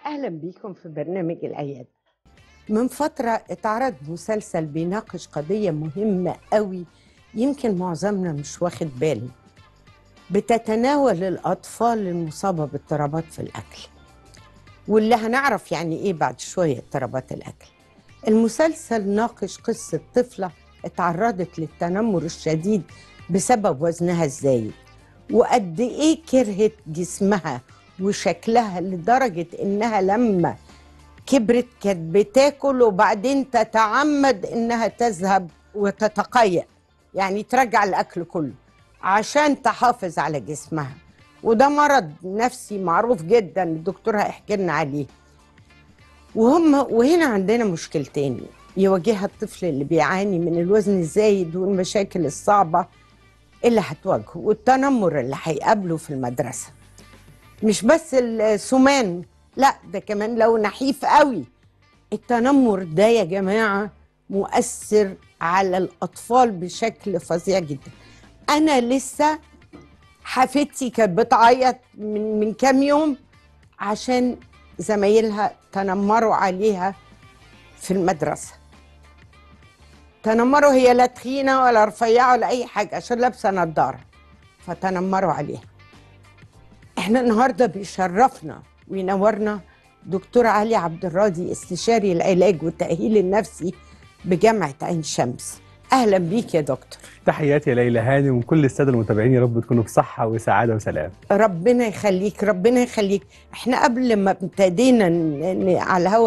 أهلا بيكم في برنامج العيادة من فترة اتعرض مسلسل بيناقش قضية مهمة قوي يمكن معظمنا مش واخد باله بتتناول الأطفال المصابة باضطرابات في الأكل واللي هنعرف يعني إيه بعد شوية اضطرابات الأكل المسلسل ناقش قصة طفلة اتعرضت للتنمر الشديد بسبب وزنها الزايد وقد إيه كرهت جسمها وشكلها لدرجة إنها لما كبرت كانت بتاكل وبعدين تتعمد إنها تذهب وتتقيأ يعني ترجع الأكل كله عشان تحافظ على جسمها وده مرض نفسي معروف جدا الدكتور هيحكي لنا عليه وهم وهنا عندنا مشكلتين يواجهها الطفل اللي بيعاني من الوزن الزايد والمشاكل الصعبة اللي هتواجهه والتنمر اللي هيقابله في المدرسة مش بس السمان لا ده كمان لو نحيف قوي التنمر ده يا جماعة مؤثر على الأطفال بشكل فظيع جدا أنا لسه حفيدتي كانت بتعيط من من كام يوم عشان زمايلها تنمروا عليها في المدرسة تنمروا هي لا تخينة ولا رفيعة ولا أي حاجة عشان لابسة نضارة فتنمروا عليها احنا النهاردة بيشرفنا وينورنا دكتور علي عبد الراضي استشاري العلاج والتأهيل النفسي بجامعة عين شمس أهلا بيك يا دكتور تحياتي يا ليلى هاني وكل الساده المتابعين يا رب تكونوا بصحه وسعاده وسلام ربنا يخليك ربنا يخليك احنا قبل ما ابتدينا ن- ن- على الهوا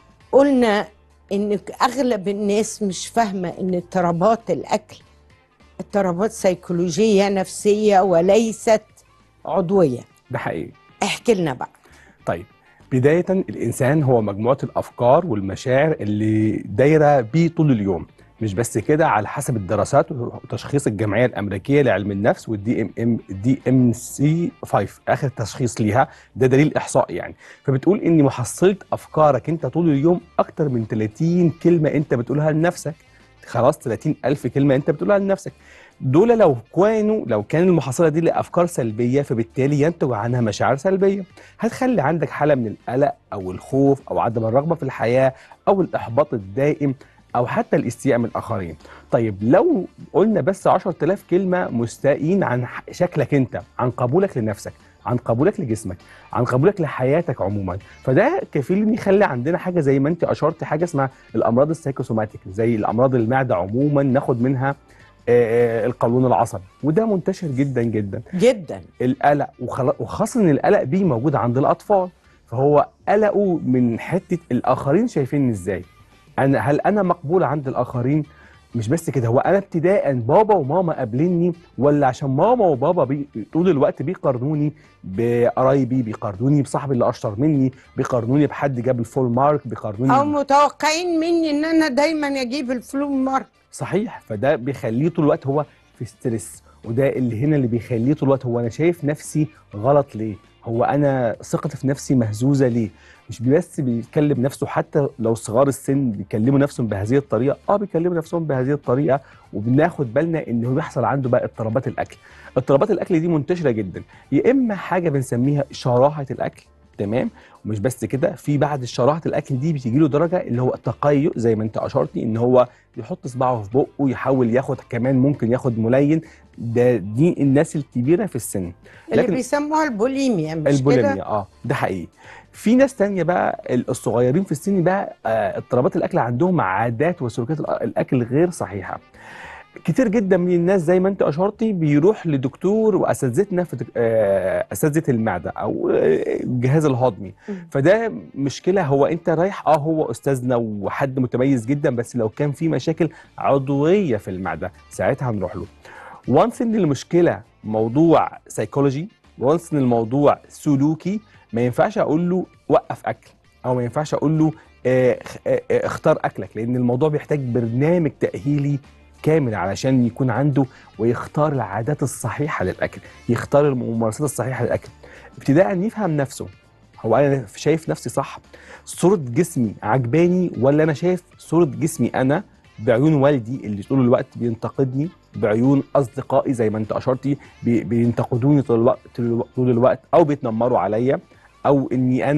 قلنا ان اغلب الناس مش فاهمه ان اضطرابات الاكل اضطرابات سيكولوجيه نفسيه وليست عضويه ده حقيقي احكي لنا بقى طيب بدايه الانسان هو مجموعه الافكار والمشاعر اللي دايره بيه طول اليوم مش بس كده على حسب الدراسات وتشخيص الجمعيه الامريكيه لعلم النفس والدي ام ام دي ام سي 5 اخر تشخيص ليها ده دليل احصائي يعني فبتقول ان محصله افكارك انت طول اليوم اكتر من 30 كلمه انت بتقولها لنفسك خلاص 30 الف كلمه انت بتقولها لنفسك دول لو كانوا لو كان المحصله دي لافكار سلبيه فبالتالي ينتج عنها مشاعر سلبيه هتخلي عندك حاله من القلق او الخوف او عدم الرغبه في الحياه او الاحباط الدائم او حتى الاستياء من الاخرين طيب لو قلنا بس 10000 كلمه مستائين عن ح- شكلك انت عن قبولك لنفسك عن قبولك لجسمك عن قبولك لحياتك عموما فده كفيل ان يخلي عندنا حاجه زي ما انت اشرت حاجه اسمها الامراض السايكوسوماتيك زي الامراض المعده عموما ناخد منها آه، آه، القولون العصبي وده منتشر جدا جدا جدا القلق وخلا- وخاصه ان القلق بيه موجود عند الاطفال فهو قلقه من حته الاخرين شايفيني ازاي انا هل انا مقبول عند الاخرين مش بس كده هو انا ابتداء بابا وماما قابليني ولا عشان ماما وبابا بي طول الوقت بيقارنوني بقرايبي بيقارنوني بصاحبي اللي اشطر مني بيقارنوني بحد جاب الفول مارك بيقارنوني او متوقعين مني ان انا دايما اجيب الفلو مارك صحيح فده بيخليه طول الوقت هو في ستريس وده اللي هنا اللي بيخليه طول الوقت هو انا شايف نفسي غلط ليه هو انا ثقتي في نفسي مهزوزه ليه مش بس بيكلم نفسه حتى لو صغار السن بيكلموا نفسهم بهذه الطريقه اه بيكلموا نفسهم بهذه الطريقه وبناخد بالنا ان هو بيحصل عنده بقى اضطرابات الاكل اضطرابات الاكل دي منتشره جدا يا اما حاجه بنسميها شراهه الاكل تمام ومش بس كده في بعد شراهه الاكل دي بتيجي له درجه اللي هو التقيؤ زي ما انت اشرتي ان هو يحط صباعه في بقه يحاول ياخد كمان ممكن ياخد ملين ده دي الناس الكبيره في السن اللي لكن- بيسموها البوليميا مش البوليميا كده اه ده حقيقي في ناس تانية بقى ال- الصغيرين في السن بقى آه، اضطرابات الاكل عندهم عادات وسلوكيات الأ- الاكل غير صحيحه كتير جدا من الناس زي ما انت اشرتي بيروح لدكتور واساتذتنا في دك- آه، اساتذه المعده او آه، الجهاز الهضمي مم. فده مشكله هو انت رايح اه هو استاذنا وحد متميز جدا بس لو كان في مشاكل عضويه في المعده ساعتها هنروح له وانس ان المشكله موضوع سيكولوجي وانس ان الموضوع سلوكي ما ينفعش اقول له وقف اكل او ما ينفعش اقول له آه، خ- آه، آه، اختار اكلك لان الموضوع بيحتاج برنامج تاهيلي كامل علشان يكون عنده ويختار العادات الصحيحه للاكل يختار الممارسات الصحيحه للاكل ابتداء يفهم نفسه هو انا شايف نفسي صح صوره جسمي عجباني ولا انا شايف صوره جسمي انا بعيون والدي اللي طول الوقت بينتقدني بعيون اصدقائي زي ما انت اشرتي بي- بينتقدوني طول الوقت طول الوقت او بيتنمروا عليا او اني انا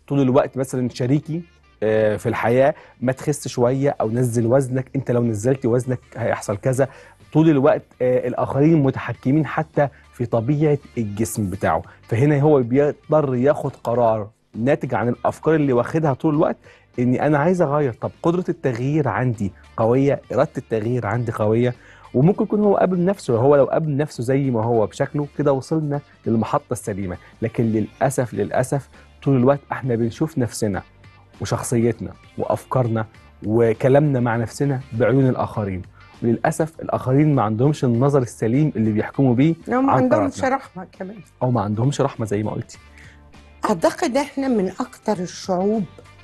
طول الوقت مثلا شريكي آه، في الحياه ما تخس شويه او نزل وزنك انت لو نزلت وزنك هيحصل كذا طول الوقت آه، الاخرين متحكمين حتى في طبيعه الجسم بتاعه فهنا هو بيقدر ياخد قرار ناتج عن الافكار اللي واخدها طول الوقت اني انا عايز اغير طب قدره التغيير عندي قويه اراده التغيير عندي قويه وممكن يكون هو قابل نفسه هو لو قابل نفسه زي ما هو بشكله كده وصلنا للمحطه السليمه لكن للاسف للاسف طول الوقت احنا بنشوف نفسنا وشخصيتنا وافكارنا وكلامنا مع نفسنا بعيون الاخرين وللاسف الاخرين ما عندهمش النظر السليم اللي بيحكموا بيه لو ما عن عندهمش قراراتنا. رحمه كمان او ما عندهمش رحمه زي ما قلتي اعتقد احنا من اكتر الشعوب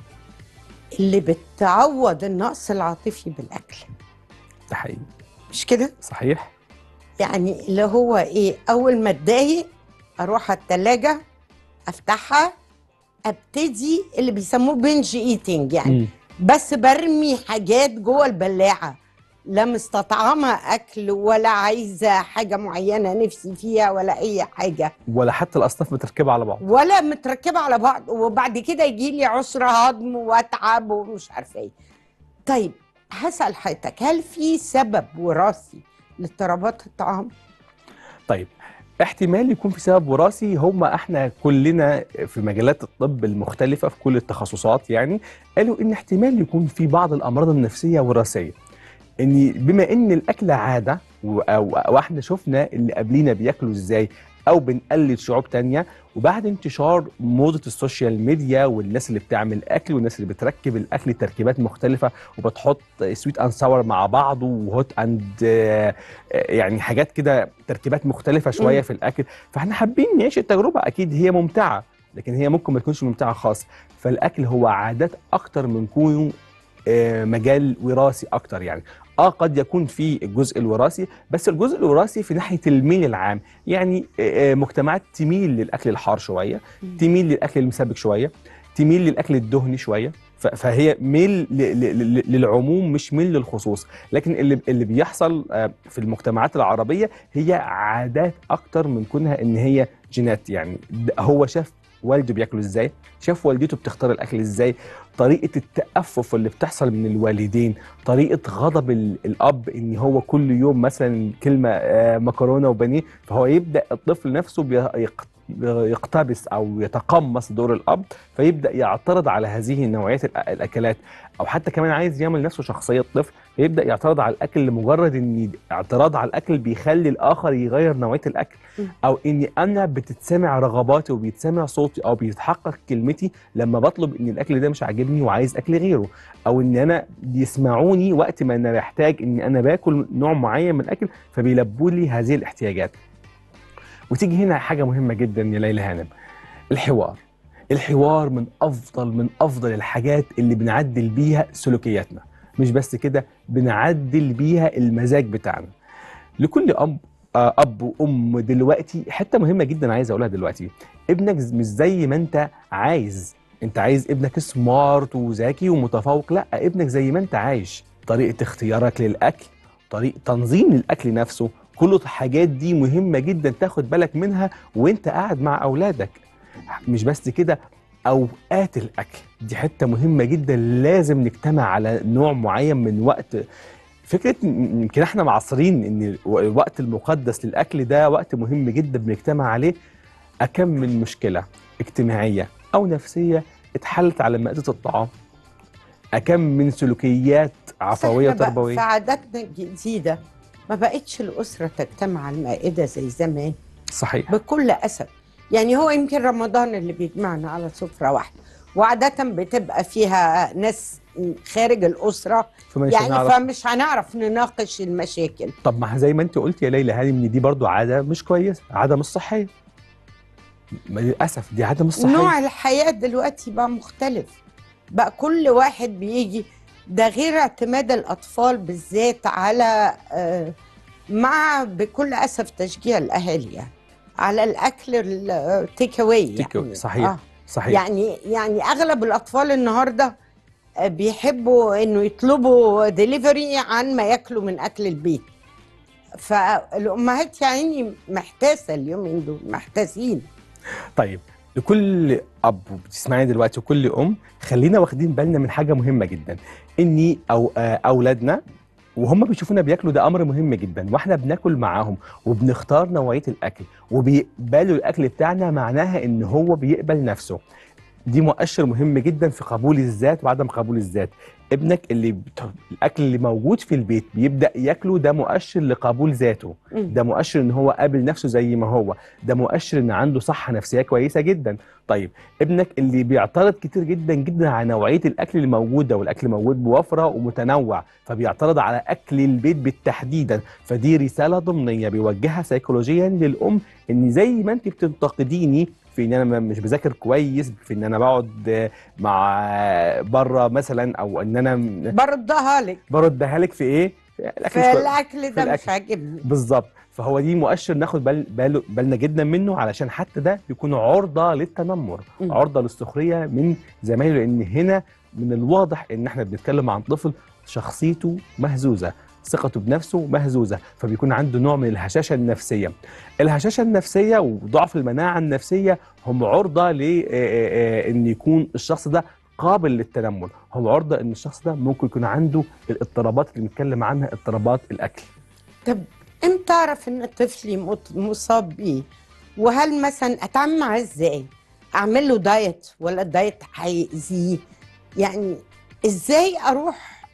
اللي بتعوض النقص العاطفي بالاكل ده حقيقي مش كده صحيح يعني اللي هو ايه اول ما اتضايق اروح على التلاجة افتحها ابتدي اللي بيسموه بنج ايتنج يعني مم. بس برمي حاجات جوه البلاعه لا مستطعمه اكل ولا عايزه حاجه معينه نفسي فيها ولا اي حاجه ولا حتى الاصناف متركبه على بعض ولا متركبه على بعض وبعد كده يجي لي عسر هضم واتعب ومش عارفه ايه طيب هسال حضرتك هل في سبب وراثي لاضطرابات الطعام طيب احتمال يكون في سبب وراثي هم احنا كلنا في مجالات الطب المختلفه في كل التخصصات يعني قالوا ان احتمال يكون في بعض الامراض النفسيه وراثيه ان بما ان الاكل عاده و- او أو احنا شفنا اللي قبلينا بياكلوا ازاي او بنقلد شعوب تانية وبعد انتشار موضه السوشيال ميديا والناس اللي بتعمل اكل والناس اللي بتركب الاكل تركيبات مختلفه وبتحط سويت اند ساور مع بعض وهوت اند يعني حاجات كده تركيبات مختلفه شويه مم. في الاكل فاحنا حابين نعيش التجربه اكيد هي ممتعه لكن هي ممكن ما تكونش ممتعه خالص فالاكل هو عادات اكتر من كونه آه، مجال وراثي اكتر يعني اه قد يكون في الجزء الوراثي بس الجزء الوراثي في ناحيه الميل العام يعني آه، آه، مجتمعات تميل للاكل الحار شويه مم. تميل للاكل المسبك شويه تميل للاكل الدهني شويه ف- فهي ميل ل- ل- ل- للعموم مش ميل للخصوص لكن اللي اللي بيحصل آه، في المجتمعات العربيه هي عادات اكتر من كونها ان هي جينات يعني د- هو شاف والده بياكل ازاي شاف والدته بتختار الاكل ازاي طريقه التأفف اللي بتحصل من الوالدين طريقه غضب ال- الاب ان هو كل يوم مثلا كلمه آه، مكرونه وبانيه فهو يبدا الطفل نفسه بي- يق- يقتبس او يتقمص دور الاب فيبدا يعترض على هذه نوعيه الأ- الاكلات او حتى كمان عايز يعمل نفسه شخصيه طفل فيبدا يعترض على الاكل لمجرد ان اعتراض على الاكل بيخلي الاخر يغير نوعيه الاكل م. او اني انا بتتسمع رغباتي وبيتسمع صوتي او بيتحقق كلمتي لما بطلب ان الاكل ده مش عاجبني وعايز اكل غيره او ان انا بيسمعوني وقت ما انا محتاج ان انا باكل نوع معين من الاكل فبيلبوا لي هذه الاحتياجات وتيجي هنا حاجه مهمه جدا يا ليلى هانم الحوار الحوار من افضل من افضل الحاجات اللي بنعدل بيها سلوكياتنا مش بس كده بنعدل بيها المزاج بتاعنا لكل اب آه، اب وام دلوقتي حته مهمه جدا عايز اقولها دلوقتي ابنك ز- مش زي ما انت عايز انت عايز ابنك سمارت وذكي ومتفوق لا ابنك زي ما انت عايش طريقه اختيارك للاكل طريقه تنظيم الاكل نفسه كل الحاجات دي مهمه جدا تاخد بالك منها وانت قاعد مع اولادك مش بس كده اوقات الاكل دي حته مهمه جدا لازم نجتمع على نوع معين من وقت فكره إن- يمكن احنا معاصرين ان الوقت المقدس للاكل ده وقت مهم جدا بنجتمع عليه اكم من مشكله اجتماعيه او نفسيه اتحلت على مائده الطعام اكم من سلوكيات عفويه إحنا بقى تربويه في عاداتنا الجديده ما بقتش الاسره تجتمع على المائده زي زمان صحيح بكل اسف يعني هو يمكن رمضان اللي بيجمعنا على سفره واحده وعاده بتبقى فيها ناس خارج الاسره فمش يعني هنعرف فمش هنعرف نناقش المشاكل طب ما زي ما انت قلت يا ليلى هذه ان دي برضو عاده مش كويسه عاده مش صحيه ما للاسف دي عاده مش صحيه نوع الحياه دلوقتي بقى مختلف بقى كل واحد بيجي ده غير اعتماد الاطفال بالذات على آه، مع بكل اسف تشجيع الاهالي يعني على الاكل التيك اواي Take away، يعني صحيح. آه. صحيح يعني يعني اغلب الاطفال النهارده آه، بيحبوا انه يطلبوا ديليفري عن ما ياكلوا من اكل البيت فالامهات يا عيني محتاسه اليومين دول محتاسين طيب لكل اب بتسمعني دلوقتي وكل ام خلينا واخدين بالنا من حاجه مهمه جدا اني او آه، اولادنا وهم بيشوفونا بياكلوا ده امر مهم جدا واحنا بناكل معاهم وبنختار نوعيه الاكل وبيقبلوا الاكل بتاعنا معناها ان هو بيقبل نفسه دي مؤشر مهم جدا في قبول الذات وعدم قبول الذات ابنك اللي بت... الاكل اللي موجود في البيت بيبدا ياكله ده مؤشر لقبول ذاته مم. ده مؤشر ان هو قابل نفسه زي ما هو ده مؤشر ان عنده صحه نفسيه كويسه جدا طيب ابنك اللي بيعترض كتير جدا جدا على نوعيه الاكل اللي موجوده والاكل موجود بوفره ومتنوع فبيعترض على اكل البيت بالتحديدا فدي رساله ضمنيه بيوجهها سيكولوجيا للام ان زي ما انت بتنتقديني في ان انا ما- مش بذاكر كويس في ان انا بقعد آه، مع بره مثلا او ان انا بردها لك بردها لك في ايه في الأكل مش في كويس. الاكل ده مش الأكل. عاجبني بالظبط فهو دي مؤشر ناخد بال باله بالنا جدا منه علشان حتى ده يكون عرضه للتنمر مم. عرضه للسخريه من زمايله لان هنا من الواضح ان احنا بنتكلم عن طفل شخصيته مهزوزه ثقته بنفسه مهزوزه فبيكون عنده نوع من الهشاشه النفسيه الهشاشه النفسيه وضعف المناعه النفسيه هم عرضه لان يكون الشخص ده قابل للتنمر هم عرضه ان الشخص ده ممكن يكون عنده الاضطرابات اللي بنتكلم عنها اضطرابات الاكل طب امتى اعرف ان طفلي مت- مصاب بيه وهل مثلا اتعامل معاه ازاي اعمل له دايت ولا الدايت هيأذيه يعني ازاي اروح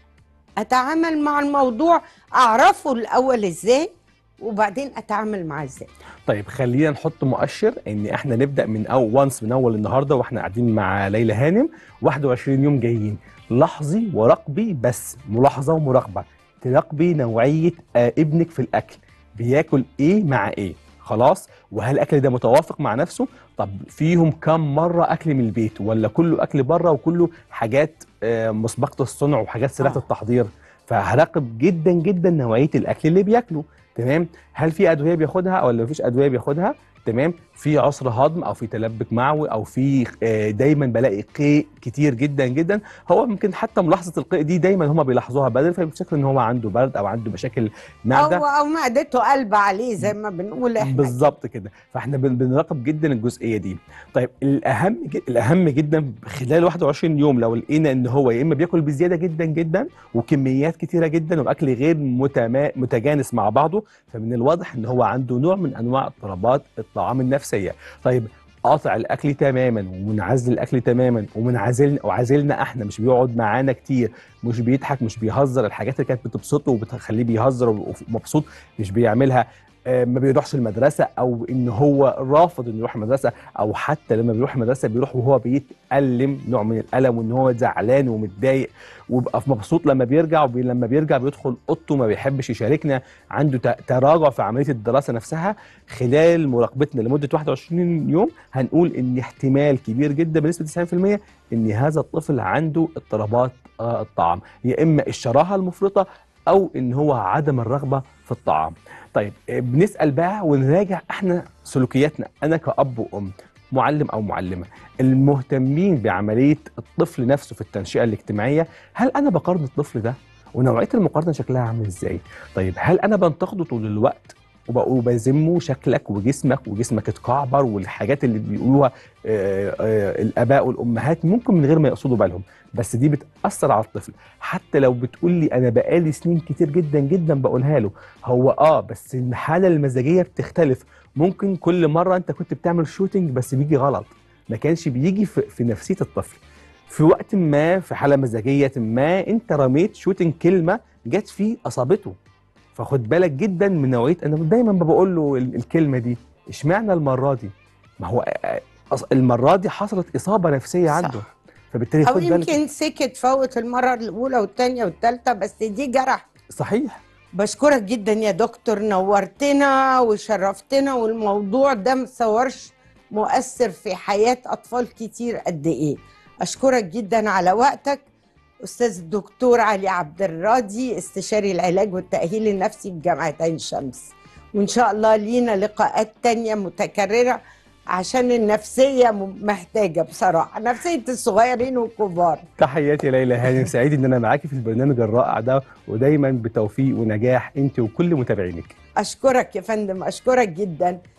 اتعامل مع الموضوع اعرفه الاول ازاي وبعدين اتعامل معاه ازاي طيب خلينا نحط مؤشر ان احنا نبدا من او وانس من اول النهارده واحنا قاعدين مع ليلى هانم 21 يوم جايين لاحظي وراقبي بس ملاحظه ومراقبه تراقبي نوعيه آه، ابنك في الاكل بياكل ايه مع ايه خلاص وهل الاكل ده متوافق مع نفسه طب فيهم كم مره اكل من البيت ولا كله اكل بره وكله حاجات آه، مسبقه الصنع وحاجات سريعه آه. التحضير فهراقب جدا جدا نوعيه الاكل اللي بياكله تمام هل في ادويه بياخدها ولا مفيش ادويه بياخدها تمام في عسر هضم او في تلبك معوي او في آه، دايما بلاقي قيء كتير جدا جدا هو ممكن حتى ملاحظه القيء دي دايما هم بيلاحظوها بدري فبيفتكروا ان هو عنده برد او عنده مشاكل او معده او معدته قلب عليه زي ما بنقول احنا بالظبط كده فاحنا بن- بنراقب جدا الجزئيه دي طيب الاهم ج- الاهم جدا خلال 21 يوم لو لقينا ان هو يا اما بياكل بزياده جدا جدا وكميات كتيره جدا واكل غير متما... متجانس مع بعضه فمن الواضح ان هو عنده نوع من انواع اضطرابات الطعام النفسيه طيب قاطع الاكل تماما ومنعزل الاكل تماما ومنعزلنا وعازلنا احنا مش بيقعد معانا كتير مش بيضحك مش بيهزر الحاجات اللي كانت بتبسطه وبتخليه بيهزر ومبسوط مش بيعملها آه، ما بيروحش المدرسه او ان هو رافض انه يروح المدرسه او حتى لما بيروح المدرسه بيروح وهو بيتألم نوع من الالم وان هو زعلان ومتضايق ويبقى مبسوط لما بيرجع ولما بيرجع بيدخل اوضته ما بيحبش يشاركنا عنده ت- تراجع في عمليه الدراسه نفسها خلال مراقبتنا لمده 21 يوم هنقول ان احتمال كبير جدا بنسبه 90% ان هذا الطفل عنده اضطرابات آه، الطعام يا اما الشراهه المفرطه او ان هو عدم الرغبه في الطعام طيب آه، بنسال بقى ونراجع احنا سلوكياتنا انا كاب وام معلم او معلمه المهتمين بعمليه الطفل نفسه في التنشئه الاجتماعيه هل انا بقارن الطفل ده ونوعيه المقارنه شكلها عامل ازاي طيب هل انا بنتقده طول الوقت وبقى- وبذمه شكلك وجسمك وجسمك اتكعبر والحاجات اللي بيقولوها آه، آه، الاباء والامهات ممكن من غير ما يقصدوا بالهم بس دي بتاثر على الطفل حتى لو بتقول لي انا بقالي سنين كتير جدا جدا بقولها له هو اه بس الحاله المزاجيه بتختلف ممكن كل مره انت كنت بتعمل شوتنج بس بيجي غلط ما كانش بيجي في, في نفسيه الطفل في وقت ما في حاله مزاجيه ما انت رميت شوتنج كلمه جت فيه اصابته فخد بالك جدا من نوعيه انا دايما بقول له ال- الكلمه دي اشمعنى المره دي ما هو آه، أص- المره دي حصلت اصابه نفسيه صح. عنده فبالتالي او خد بالك يمكن سكت فوت المره الاولى والثانيه والثالثه بس دي جرح صحيح بشكرك جدا يا دكتور نورتنا وشرفتنا والموضوع ده مصورش مؤثر في حياة أطفال كتير قد إيه أشكرك جدا على وقتك أستاذ الدكتور علي عبد الراضي استشاري العلاج والتأهيل النفسي بجامعة عين شمس وإن شاء الله لينا لقاءات تانية متكررة عشان النفسية م- محتاجة بصراحة نفسية الصغيرين والكبار تحياتي ليلى هانم سعيد ان انا معاكي في البرنامج الرائع ده ودايما بتوفيق ونجاح انت وكل متابعينك أشكرك يا فندم أشكرك جدا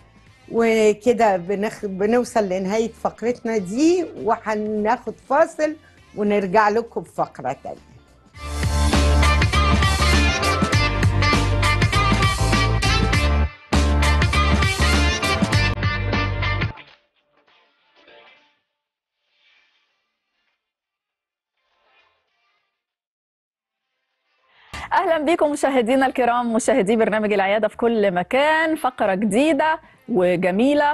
وكده بنخ... بنوصل لنهايه فقرتنا دي وهناخد فاصل ونرجع لكم بفقره تانية اهلا بكم مشاهدينا الكرام مشاهدي برنامج العياده في كل مكان فقره جديده وجميله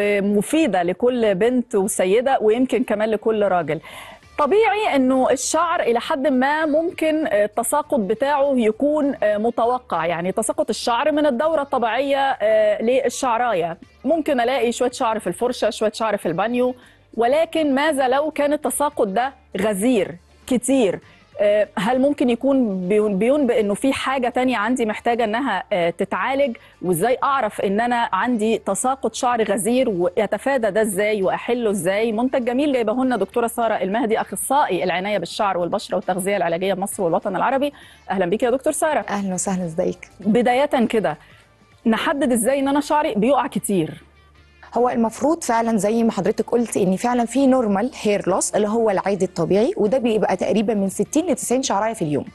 ومفيده لكل بنت وسيده ويمكن كمان لكل راجل طبيعي انه الشعر الى حد ما ممكن التساقط بتاعه يكون متوقع يعني تساقط الشعر من الدوره الطبيعيه للشعرايه ممكن الاقي شويه شعر في الفرشه شويه شعر في البانيو ولكن ماذا لو كان التساقط ده غزير كتير هل ممكن يكون بينبئ انه في حاجه تانية عندي محتاجه انها تتعالج وازاي اعرف ان انا عندي تساقط شعر غزير ويتفادى ده ازاي واحله ازاي منتج جميل جايبه لنا دكتوره ساره المهدي اخصائي العنايه بالشعر والبشره والتغذيه العلاجيه بمصر والوطن العربي اهلا بك يا دكتور ساره اهلا وسهلا ازيك بدايه كده نحدد ازاي ان انا شعري بيقع كتير هو المفروض فعلا زي ما حضرتك قلت ان فعلا في نورمال هير لوس اللي هو العادي الطبيعي وده بيبقى تقريبا من 60 ل 90 شعرايه في اليوم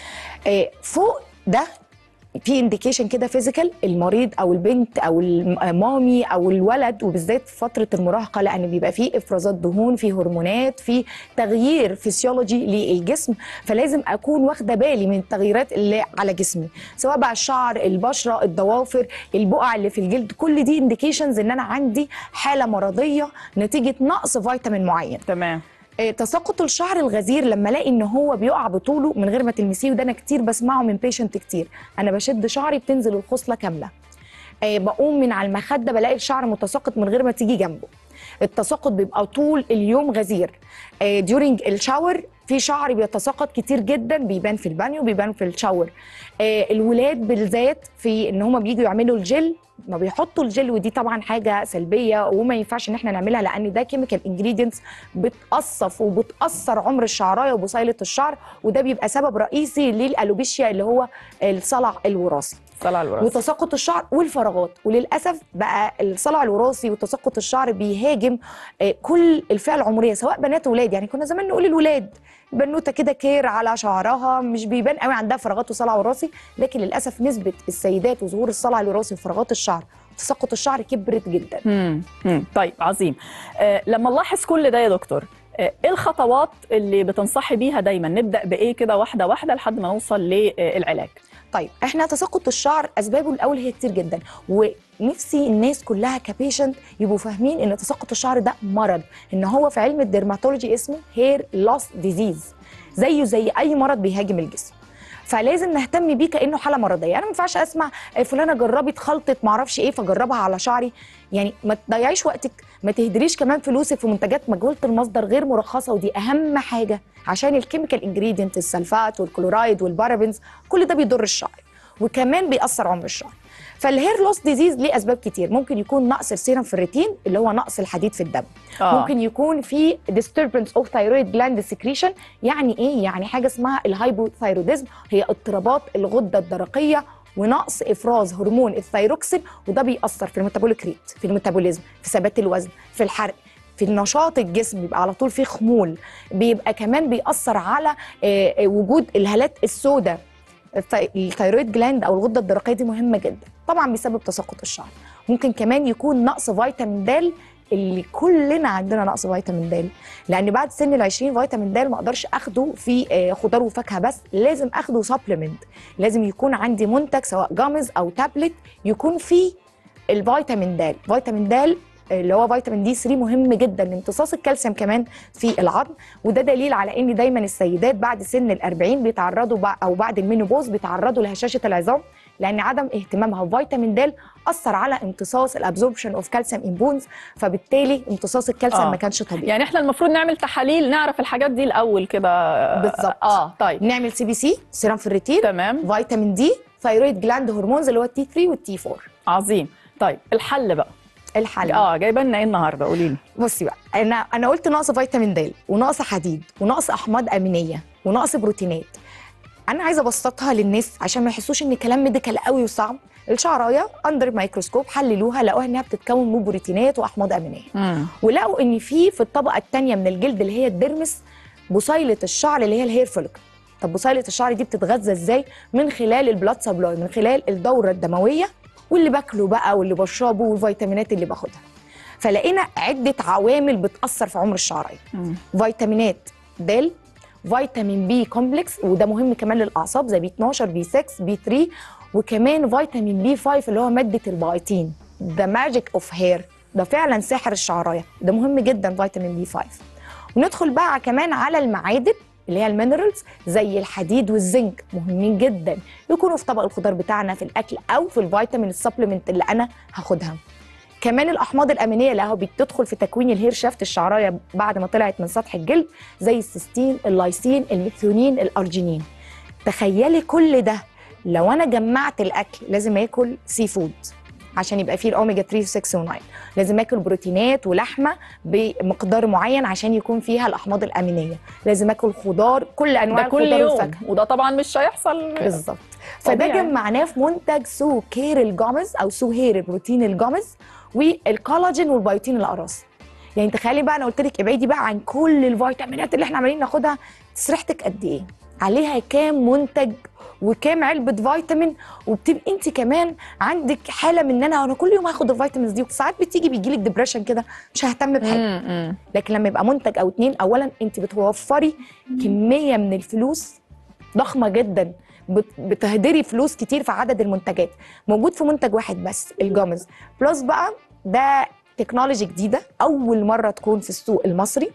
آه فوق ده في انديكيشن كده فيزيكال المريض او البنت او المامي او الولد وبالذات في فتره المراهقه لان بيبقى فيه افرازات دهون في هرمونات في تغيير فسيولوجي للجسم فلازم اكون واخده بالي من التغييرات اللي على جسمي سواء بقى الشعر البشره الضوافر البقع اللي في الجلد كل دي انديكيشنز ان انا عندي حاله مرضيه نتيجه نقص فيتامين معين تمام تساقط الشعر الغزير لما الاقي ان هو بيقع بطوله من غير ما تلمسيه وده انا كتير بسمعه من بيشنت كتير انا بشد شعري بتنزل الخصله كامله أه بقوم من على المخده بلاقي الشعر متساقط من غير ما تيجي جنبه التساقط بيبقى طول اليوم غزير أه ديورنج الشاور في شعر بيتساقط كتير جدا بيبان في البانيو بيبان في الشاور أه الولاد بالذات في ان هم بييجوا يعملوا الجل ما بيحطوا الجل ودي طبعا حاجه سلبيه وما ينفعش ان احنا نعملها لان ده كيميكال انجريدينتس بتقصف وبتاثر عمر الشعرايه وبصيله الشعر وده بيبقى سبب رئيسي للالوبيشيا اللي هو الصلع الوراثي صلع الوراثي وتساقط الشعر والفراغات وللاسف بقى الصلع الوراثي وتساقط الشعر بيهاجم كل الفئه العمريه سواء بنات وولاد يعني كنا زمان نقول الولاد بنوته كده كير على شعرها مش بيبان قوي عندها فراغات وصلع وراثي لكن للاسف نسبه السيدات وظهور الصلع الوراثي وفراغات الشعر وتساقط الشعر كبرت جدا مم. مم. طيب عظيم آه لما نلاحظ كل ده يا دكتور ايه الخطوات اللي بتنصحي بيها دايما نبدا بايه كده واحده واحده لحد ما نوصل للعلاج طيب احنا تساقط الشعر اسبابه الاول هي كتير جدا ونفسي الناس كلها كبيشنت يبقوا فاهمين ان تساقط الشعر ده مرض ان هو في علم الديرماتولوجي اسمه هير لوس ديزيز زيه زي اي مرض بيهاجم الجسم فلازم نهتم بيه كانه حاله مرضيه انا ما ينفعش اسمع فلانه جربت خلطه معرفش ايه فجربها على شعري يعني ما تضيعيش وقتك ما تهدريش كمان فلوسك في منتجات مجهوله المصدر غير مرخصه ودي اهم حاجه عشان الكيميكال انجريدينت السلفات والكلورايد والبارابنز كل ده بيضر الشعر وكمان بيأثر عمر الشعر فالهير لوس ديزيز ليه اسباب كتير ممكن يكون نقص السيرم في الريتين اللي هو نقص الحديد في الدم آه. ممكن يكون في disturbance of thyroid gland secretion يعني ايه يعني حاجه اسمها الهايبوثايروديزم هي اضطرابات الغده الدرقيه ونقص افراز هرمون الثايروكسين وده بيأثر في الميتابوليك ريت في الميتابوليزم في ثبات الوزن في الحرق في النشاط الجسم بيبقى على طول فيه خمول بيبقى كمان بيأثر على آه، آه، وجود الهالات السوداء الثي- الثيرويد جلاند او الغده الدرقيه دي مهمه جدا طبعا بسبب تساقط الشعر ممكن كمان يكون نقص فيتامين د اللي كلنا عندنا نقص فيتامين د لان بعد سن ال 20 فيتامين د ما اقدرش اخده في آه، خضار وفاكهه بس لازم اخده سبلمنت لازم يكون عندي منتج سواء جامز او تابلت يكون فيه الفيتامين د فيتامين د اللي هو فيتامين دي 3 مهم جدا لامتصاص الكالسيوم كمان في العظم وده دليل على ان دايما السيدات بعد سن ال 40 بيتعرضوا بع- او بعد المينوبوز بيتعرضوا لهشاشه العظام لان عدم اهتمامها بفيتامين د اثر على امتصاص الابزوربشن اوف كالسيوم ان بونز فبالتالي امتصاص الكالسيوم آه. ما كانش طبيعي يعني احنا المفروض نعمل تحاليل نعرف الحاجات دي الاول كده بالظبط. اه طيب نعمل سي بي سي سيرام فيريتين تمام فيتامين دي ثايرويد جلاند هرمونز اللي هو التي 3 والتي 4 عظيم طيب الحل بقى الحل اه جايبه لنا ايه النهارده قولي لي بصي بقى انا انا قلت نقص فيتامين د ونقص حديد ونقص احماض امينيه ونقص بروتينات انا عايزه ابسطها للناس عشان ما يحسوش ان كلام ميديكال قوي وصعب الشعرايه اندر ميكروسكوب حللوها لقوها انها بتتكون من بروتينات واحماض امينيه مم. ولقوا ان في في الطبقه الثانيه من الجلد اللي هي الديرمس بصيله الشعر اللي هي الهير فوليكل طب بصيله الشعر دي بتتغذى ازاي من خلال البلاد سبلاي من خلال الدوره الدمويه واللي باكله بقى واللي بشربه والفيتامينات اللي باخدها فلقينا عده عوامل بتاثر في عمر الشعريه مم. فيتامينات د فيتامين بي كومبلكس وده مهم كمان للاعصاب زي بي 12 بي 6 بي 3 وكمان فيتامين بي 5 اللي هو ماده البايتين ذا ماجيك اوف هير ده فعلا سحر الشعرايه ده مهم جدا فيتامين بي 5 وندخل بقى كمان على المعادن اللي هي المينرالز زي الحديد والزنك مهمين جدا يكونوا في طبق الخضار بتاعنا في الاكل او في الفيتامين السبلمنت اللي انا هاخدها كمان الاحماض الامينيه اللي هو بتدخل في تكوين الهير شافت الشعرايه بعد ما طلعت من سطح الجلد زي السيستين اللايسين الميثيونين الارجينين تخيلي كل ده لو انا جمعت الاكل لازم اكل سي فود عشان يبقى فيه الاوميجا 3 و6 و9 لازم اكل بروتينات ولحمه بمقدار معين عشان يكون فيها الاحماض الامينيه لازم اكل خضار كل انواع ده كل الخضار يوم والفاكهه وده طبعا مش هيحصل بالظبط فده طبيعي. جمعناه في منتج سو كير الجومز او سو هير البروتين الجومز والكولاجين والبيوتين الاقراص يعني تخيلي بقى انا قلت لك ابعدي بقى عن كل الفيتامينات اللي احنا عمالين ناخدها تسريحتك قد ايه عليها كام منتج وكام علبه فيتامين وبتبقي انت كمان عندك حاله من ان انا انا كل يوم هاخد الفيتامينز دي وساعات بتيجي بيجي لك ديبريشن كده مش ههتم بحاجه مم. مم. لكن لما يبقى منتج او اتنين اولا انت بتوفري كميه من الفلوس ضخمه جدا بت- بتهدري فلوس كتير في عدد المنتجات موجود في منتج واحد بس الجامز بلس بقى ده تكنولوجي جديده اول مره تكون في السوق المصري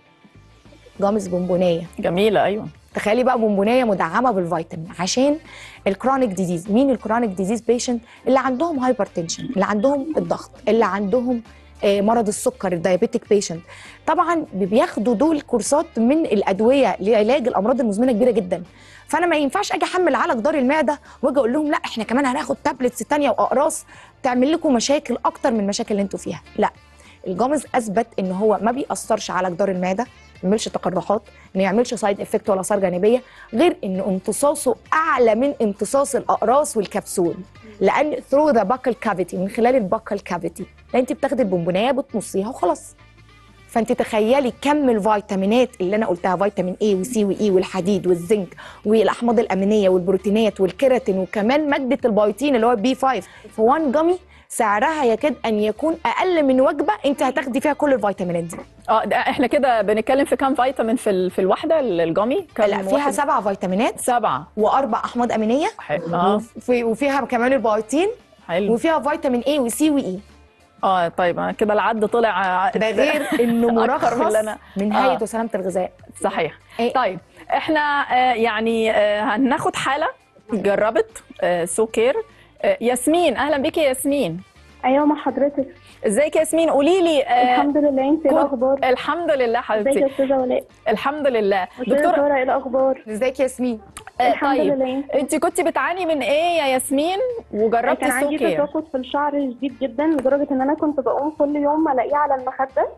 جامز بونبونيه جميله ايوه تخيلي بقى بونبونيه مدعمه بالفيتامين عشان الكرونيك ديزيز مين الكرونيك ديزيز بيشنت اللي عندهم هايبرتنشن اللي عندهم الضغط اللي عندهم آه، مرض السكر الدايابيتيك بيشنت طبعا بياخدوا دول كورسات من الادويه لعلاج الامراض المزمنه كبيره جدا فانا ما ينفعش اجي احمل على جدار المعده واجي اقول لهم لا احنا كمان هناخد تابلتس تانية واقراص تعمل لكم مشاكل اكتر من المشاكل اللي انتوا فيها لا الجامز اثبت ان هو ما بيأثرش على جدار المعده ما يعملش تقرحات ما يعملش سايد افكت ولا اثار جانبيه غير ان امتصاصه اعلى من امتصاص الاقراص والكبسول لان ثرو ذا باكل كافيتي من خلال الباكل كافيتي لان انت بتاخدي البونبونيه بتمصيها وخلاص فانت تخيلي كم الفيتامينات اللي انا قلتها فيتامين اي وسي واي والحديد والزنك والاحماض الامينيه والبروتينات والكيراتين وكمان ماده البيوتين اللي هو بي 5 في 1 جامي سعرها يكاد ان يكون اقل من وجبه انت هتاخدي فيها كل الفيتامينات دي اه ده احنا كده بنتكلم في كام فيتامين في ال- في الوحده الجامي كام لا فيها واحد؟ سبع فيتامينات سبعه واربع احماض امينيه حلو اه وفي وفيها كمان البيوتين حلو وفيها فيتامين اي وسي واي اه طيب أنا كده العد طلع ده غير انه أكتر من مرخص اللي أنا- من هيئه آه. وسلامه الغذاء صحيح إيه؟ طيب احنا آه، يعني آه، هناخد حاله جربت آه، سو كير آه، ياسمين اهلا بيكي يا ياسمين ايوه مع حضرتك ازيك يا ياسمين قولي لي آه، الحمد لله انت ايه كنت- الاخبار الحمد لله ازيك يا حبيبتي استاذه ولاء الحمد لله استاذه دكتوره ساره ايه الاخبار ازيك يا ياسمين آه، الحمد طيب لله انت انت كنت بتعاني من ايه يا ياسمين وجربتي كان سو عندي كير تساقط في الشعر شديد جدا لدرجه ان انا كنت بقوم كل يوم الاقيه على المخده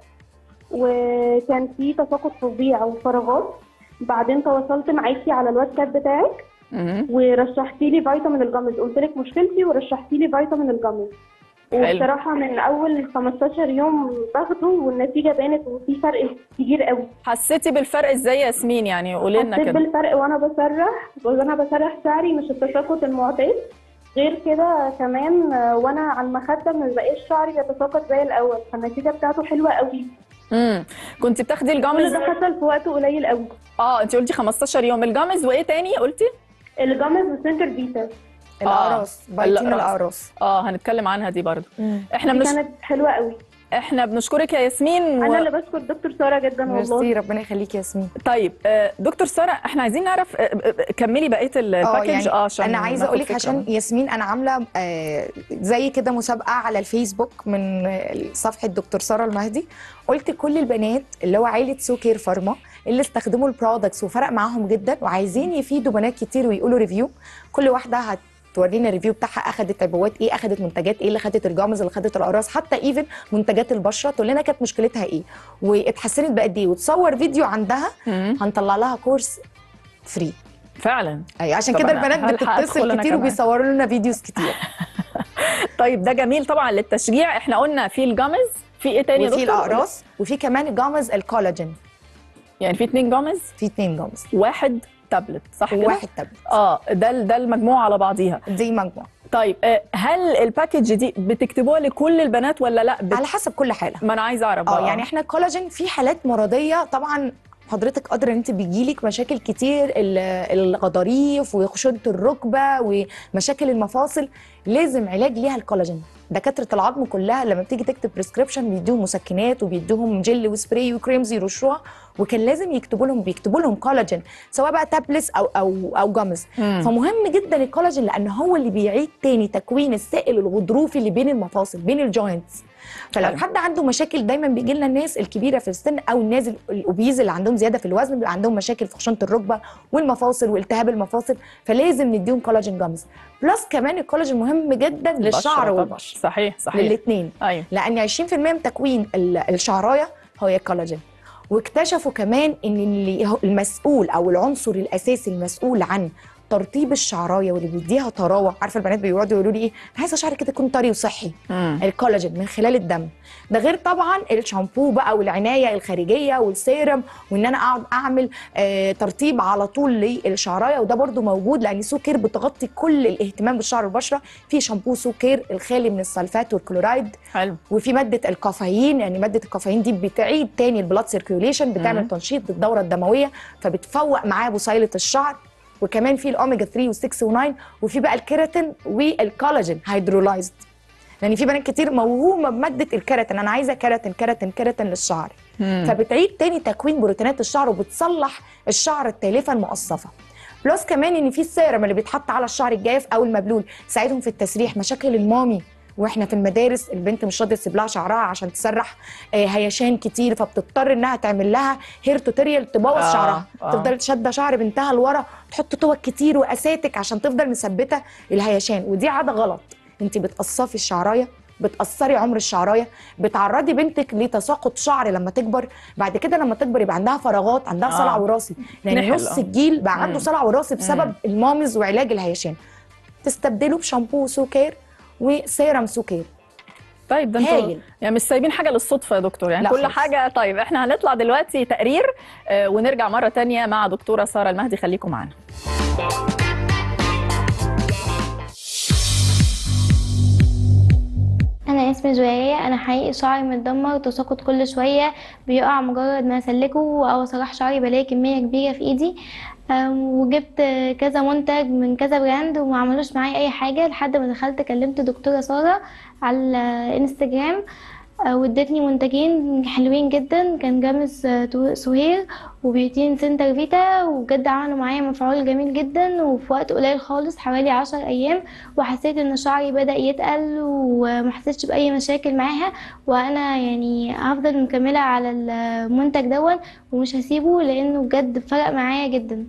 وكان في تساقط فظيع وفراغات بعدين تواصلت معاكي على الواتساب بتاعك مهم. ورشحتي لي فيتامين الجامز قلت لك مشكلتي ورشحتي لي فيتامين الجامز حلو. وبصراحه من اول 15 يوم باخده والنتيجه بانت وفي فرق كبير قوي حسيتي بالفرق ازاي يا ياسمين يعني قولي لنا حسيت كده بالفرق وانا بسرح وانا بسرح شعري مش التساقط المعتاد غير كده كمان آه، وانا على المخده ما بقاش شعري يتساقط زي الاول فالنتيجه بتاعته حلوه قوي امم كنت بتاخدي كل الجامز ده حصل في وقت قليل قوي اه انت قلتي 15 يوم الجامز وايه تاني قلتي الجامز وسنتر بيتا الاقراص بيوتين الأقراص. الاقراص اه هنتكلم عنها دي برضو احنا دي بنش... كانت حلوه قوي احنا بنشكرك يا ياسمين و... انا اللي بشكر دكتور ساره جدا ميرسي والله ربنا يخليك يا ياسمين طيب آه، دكتور ساره احنا عايزين نعرف آه، آه، آه، كملي بقيه ال- اه الباكج يعني اه عشان انا عايزه ناخد اقول لك فكرة. عشان ياسمين انا عامله آه زي كده مسابقه على الفيسبوك من آه، صفحه دكتور ساره المهدي قلت كل البنات اللي هو عيله سوكير فارما اللي استخدموا البرودكتس وفرق معاهم جدا وعايزين يفيدوا بنات كتير ويقولوا ريفيو كل واحده هتورينا الريفيو بتاعها اخدت عبوات ايه اخدت منتجات ايه اللي خدت الجامز اللي خدت الاقراص حتى ايفن منتجات البشره تقول لنا كانت مشكلتها ايه واتحسنت بقد ايه وتصور فيديو عندها مم. هنطلع لها كورس فري فعلا ايوه عشان طب كده أنا البنات هلحق أدخل بتتصل أنا كتير كمان. وبيصوروا لنا فيديوز كتير طيب ده جميل طبعا للتشجيع احنا قلنا في الجامز في ايه تاني يا وفي دكتور؟ الاقراص وفي كمان الجامز الكولاجين يعني في اتنين جامز في اتنين جامز واحد تابلت صح كده؟ وواحد تابلت اه ده ده المجموعه على بعضيها دي مجموعه طيب آه، هل الباكج دي بتكتبوها لكل البنات ولا لا بت... على حسب كل حاله ما انا عايزه اعرف اه بقى. يعني احنا الكولاجين في حالات مرضيه طبعا حضرتك قادره ان انت بيجيلك مشاكل كتير ال- الغضاريف وخشونه الركبه ومشاكل المفاصل لازم علاج ليها الكولاجين دكاتره العظم كلها لما بتيجي تكتب بريسكريبشن بيدوهم مسكنات وبيدوهم جل وسبراي وكريمز يرشوها وكان لازم يكتبوا لهم بيكتبوا لهم كولاجين سواء بقى تابلس او او او جامز مم. فمهم جدا الكولاجين لان هو اللي بيعيد تاني تكوين السائل الغضروفي اللي بين المفاصل بين الجوينتس فلو حلو. حد عنده مشاكل دايما بيجي لنا الناس الكبيره في السن او الناس ال- الاوبيز اللي عندهم زياده في الوزن بيبقى عندهم مشاكل في خشونه الركبه والمفاصل والتهاب المفاصل فلازم نديهم كولاجين جامز بلس كمان الكولاجين مهم جدا البشرة للشعر طبعاً. والبشره صحيح صحيح للاثنين ايوه لان 20% من تكوين ال- الشعرايه هو الكولاجين واكتشفوا كمان ان اللي هو المسؤول او العنصر الاساسي المسؤول عن ترطيب الشعرايه واللي بيديها طراوه عارفه البنات بيقعدوا يقولوا لي ايه انا عايزه شعري كده يكون طري وصحي مم. الكولاجين من خلال الدم ده غير طبعا الشامبو بقى والعنايه الخارجيه والسيرم وان انا اقعد اعمل آه ترطيب على طول للشعرايه وده برده موجود لان سو كير بتغطي كل الاهتمام بالشعر والبشره في شامبو سو كير الخالي من السلفات والكلورايد حلو وفي ماده الكافيين يعني ماده الكافيين دي بتعيد تاني البلاد سيركيوليشن مم. بتعمل تنشيط للدوره الدمويه فبتفوق معاه بصيله الشعر وكمان في الاوميجا 3 و6 و9 وفي بقى الكيراتين والكولاجين هيدرولايزد يعني في بنات كتير موهومه بماده الكيراتين انا عايزه كيراتين كيراتين كيراتين للشعر مم. فبتعيد تاني تكوين بروتينات الشعر وبتصلح الشعر التالفه المقصفه بلس كمان ان في السيرم اللي بيتحط على الشعر الجاف او المبلول يساعدهم في التسريح مشاكل المامي واحنا في المدارس البنت مش راضيه تسيب لها شعرها عشان تسرح آه، هيشان كتير فبتضطر انها تعمل لها هير توتوريال تبوظ آه، شعرها آه. تفضل شاده شعر بنتها لورا تحط توك كتير واساتك عشان تفضل مثبته الهيشان ودي عاده غلط انت بتقصفي الشعرايه بتقصري عمر الشعرايه بتعرضي بنتك لتساقط شعر لما تكبر بعد كده لما تكبر يبقى عندها فراغات عندها آه. صلع وراثي لان نحل، نص آه. الجيل بقى مم. عنده صلع وراثي بسبب مم. المامز وعلاج الهيشان تستبدله بشامبو سوكير وسيرم سوكير طيب ده انتوا هايل يعني مش سايبين حاجه للصدفه يا دكتور يعني لا كل خالص. حاجه طيب احنا هنطلع دلوقتي تقرير آه، ونرجع مره تانية مع دكتوره ساره المهدي خليكم معانا انا اسمي زويرية انا حقيقي شعري متدمر وتساقط كل شويه بيقع مجرد ما اسلكه او اسرح شعري بلاقي كميه كبيره في ايدي أم، وجبت كذا منتج من كذا براند وما عملوش معايا اي حاجه لحد ما دخلت كلمت دكتوره ساره على الانستجرام أه، وادتني منتجين حلوين جدا كان جامس أه، تو- سهير وبيوتين سنتر فيتا وبجد عملوا معايا مفعول جميل جدا وفي وقت قليل خالص حوالي عشر ايام وحسيت ان شعري بدأ يتقل ومحسيتش بأي مشاكل معاها وانا يعني هفضل مكملة على المنتج دون ومش هسيبه لانه بجد فرق معايا جدا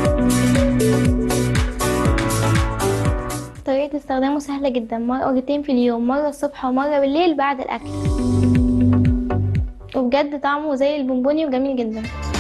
طريقة استخدامه سهلة جدا مرتين في اليوم مرة الصبح ومرة بالليل بعد الأكل وبجد طعمه زي البونبوني وجميل جدا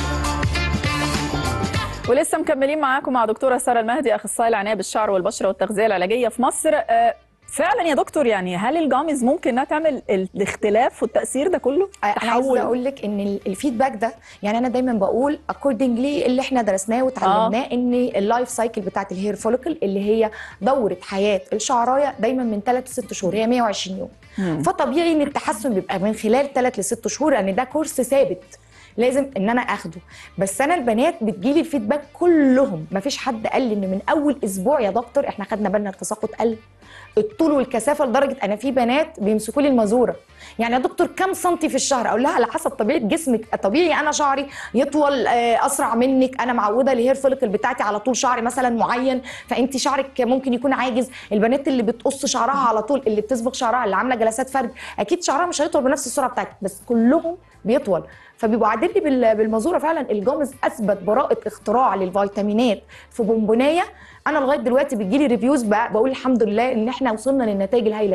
ولسه مكملين معاكم مع دكتوره ساره المهدي اخصائي العنايه بالشعر والبشره والتغذيه العلاجيه في مصر آه، فعلا يا دكتور يعني هل الجامز ممكن انها تعمل الاختلاف والتاثير ده كله؟ انا عايزه اقول لك ان ال- الفيدباك ده يعني انا دايما بقول اكوردنجلي اللي احنا درسناه وتعلمناه ان اللايف سايكل بتاعت الهير فوليكل اللي هي دوره حياه الشعرايه دايما من 3 ل 6 شهور هي 120 يوم مم. فطبيعي ان التحسن بيبقى من خلال 3 ل 6 شهور لان ده كورس ثابت لازم ان انا اخده بس انا البنات بتجيلي الفيدباك كلهم مفيش حد قال لي ان من اول اسبوع يا دكتور احنا خدنا بالنا التساقط قل الطول والكثافه لدرجه انا في بنات بيمسكوا لي المازوره يعني يا دكتور كم سنتي في الشهر اقول لها على حسب طبيعه جسمك طبيعي انا شعري يطول آه، اسرع منك انا معوده الهير فوليكل بتاعتي على طول شعر مثلا معين فانت شعرك ممكن يكون عاجز البنات اللي بتقص شعرها على طول اللي بتصبغ شعرها اللي عامله جلسات فرد اكيد شعرها مش هيطول بنفس السرعه بتاعتك بس كلهم بيطول فبيبقوا عادين لي بال- بالمازوره فعلا الجامز اثبت براءه اختراع للفيتامينات في بونبونايه انا لغايه دلوقتي بتجيلي ريفيوز بقول الحمد لله ان احنا وصلنا للنتائج الهائله دي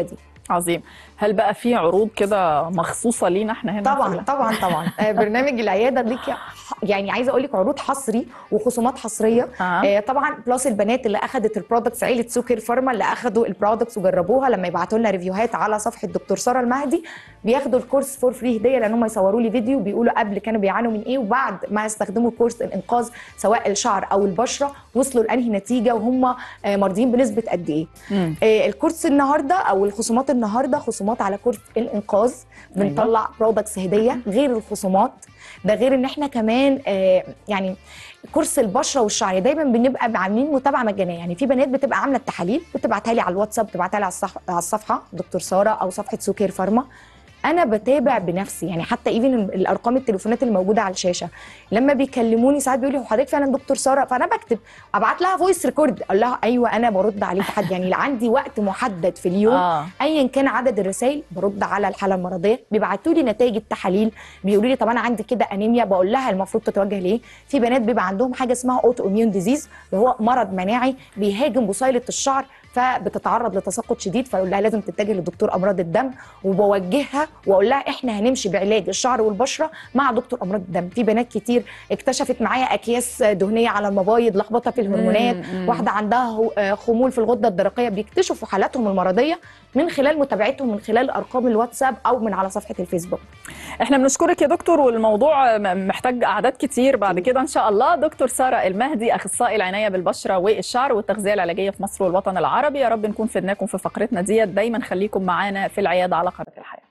عظيم هل بقى في عروض كده مخصوصه لينا احنا هنا في طبعا ال- طبعا طبعا آه، برنامج العياده ليك يعني عايزه اقول لك عروض حصري وخصومات حصريه آه. آه، طبعا بلس البنات اللي اخذت البرودكتس عيله سوكر فارما اللي اخذوا البرودكتس وجربوها لما يبعتوا لنا ريفيوهات على صفحه دكتور ساره المهدي بياخدوا الكورس فور فري هديه لان هم يصوروا لي فيديو بيقولوا قبل كانوا بيعانوا من ايه وبعد ما استخدموا كورس الانقاذ سواء الشعر او البشره وصلوا لانهي نتيجه وهم آه، مرضيين بنسبه قد ايه مم. آه، الكورس النهارده او الخصومات النهارده خصومات على كورس الانقاذ بنطلع برودكتس هديه غير الخصومات ده غير ان احنا كمان آه، يعني كورس البشره والشعر دايما بنبقى عاملين متابعه مجانيه يعني في بنات بتبقى عامله التحاليل بتبعتها لي على الواتساب بتبعتها لي على الصف- على الصفحه دكتور ساره او صفحه سوكير فارما انا بتابع بنفسي يعني حتى ايفن الارقام التليفونات اللي موجوده على الشاشه لما بيكلموني ساعات بيقولوا هو حضرتك فعلا دكتور ساره فانا بكتب ابعت لها فويس ريكورد اقول لها ايوه انا برد عليك حد يعني عندي وقت محدد في اليوم اه ايا كان عدد الرسائل برد على الحاله المرضيه بيبعتوا لي نتائج التحاليل بيقولوا لي طب انا عندي كده انيميا بقول لها المفروض تتوجه ليه في بنات بيبقى عندهم حاجه اسمها اوتو اميون ديزيز اللي هو مرض مناعي بيهاجم بصيله الشعر فبتتعرض لتساقط شديد فاقول لها لازم تتجه لدكتور امراض الدم وبوجهها واقول لها احنا هنمشي بعلاج الشعر والبشره مع دكتور امراض الدم في بنات كتير اكتشفت معايا اكياس دهنيه على المبايض لخبطه في الهرمونات مم. واحده عندها هو- آه، خمول في الغده الدرقيه بيكتشفوا حالاتهم المرضيه من خلال متابعتهم من خلال ارقام الواتساب او من على صفحه الفيسبوك احنا بنشكرك يا دكتور والموضوع م- محتاج اعداد كتير بعد كده ان شاء الله دكتور ساره المهدي اخصائي العنايه بالبشره والشعر والتغذيه العلاجيه في مصر والوطن العربي يا رب نكون فدناكم في فقرتنا ديت دايما خليكم معانا في العياده على قناه الحياه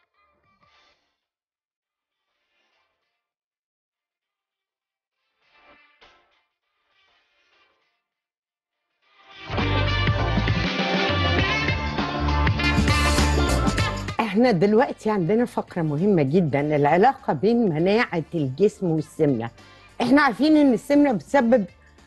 احنا دلوقتي عندنا فقرة مهمة جدا العلاقة بين مناعة الجسم والسمنة احنا عارفين ان السمنة بتسبب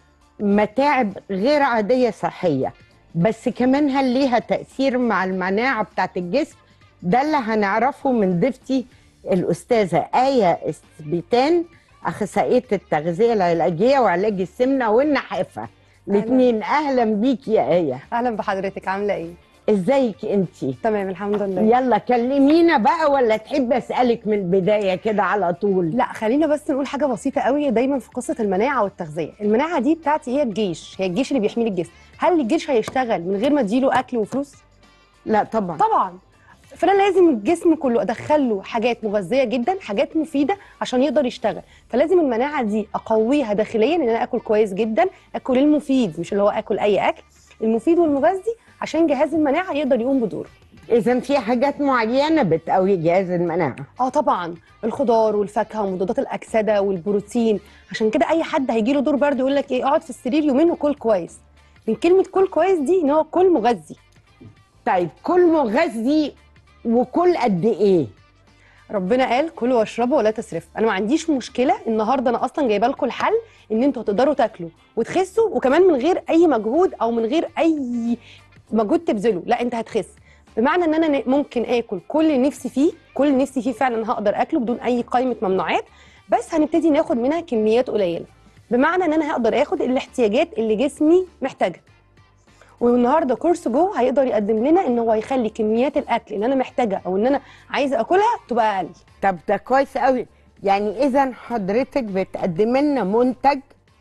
متاعب غير عادية صحية بس كمان هل ليها تأثير مع المناعة بتاعت الجسم ده اللي هنعرفه من ضيفتي الأستاذة آية استبيتان أخصائية التغذية العلاجية وعلاج السمنة والنحافة الاثنين أهلا بيك يا آية اهلا بحضرتك عامله ايه ازيك انتي تمام الحمد لله يلا كلمينا بقى ولا تحب اسالك من البدايه كده على طول لا خلينا بس نقول حاجه بسيطه قوي دايما في قصه المناعه والتغذيه المناعه دي بتاعتي هي الجيش هي الجيش اللي بيحمي لي الجسم هل الجيش هيشتغل من غير ما اديله اكل وفلوس لا طبعا طبعا فانا لازم الجسم كله ادخل له حاجات مغذيه جدا حاجات مفيده عشان يقدر يشتغل فلازم المناعه دي اقويها داخليا ان انا اكل كويس جدا اكل المفيد مش اللي هو اكل اي اكل المفيد والمغذي عشان جهاز المناعه يقدر يقوم بدوره اذا في حاجات معينه بتقوي جهاز المناعه اه طبعا الخضار والفاكهه ومضادات الاكسده والبروتين عشان كده اي حد هيجي له دور برد يقول لك ايه اقعد في السرير يومين وكل كويس من كلمه كل كويس دي ان هو كل مغذي طيب كل مغذي وكل قد ايه ربنا قال كلوا واشربوا ولا تسرفوا انا ما عنديش مشكله النهارده انا اصلا جايبه لكم الحل ان انتوا هتقدروا تاكلوا وتخسوا وكمان من غير اي مجهود او من غير اي مجهود تبذله لا انت هتخس بمعنى ان انا ن- ممكن اكل كل اللي نفسي فيه كل اللي نفسي فيه فعلا هقدر اكله بدون اي قائمه ممنوعات بس هنبتدي ناخد منها كميات قليله بمعنى ان انا هقدر اخد الاحتياجات اللي جسمي محتاجها والنهارده كورس جو هيقدر يقدم لنا ان هو يخلي كميات الاكل اللي انا محتاجها او ان انا عايزه اكلها تبقى اقل طب ده كويس قوي يعني اذا حضرتك بتقدم لنا منتج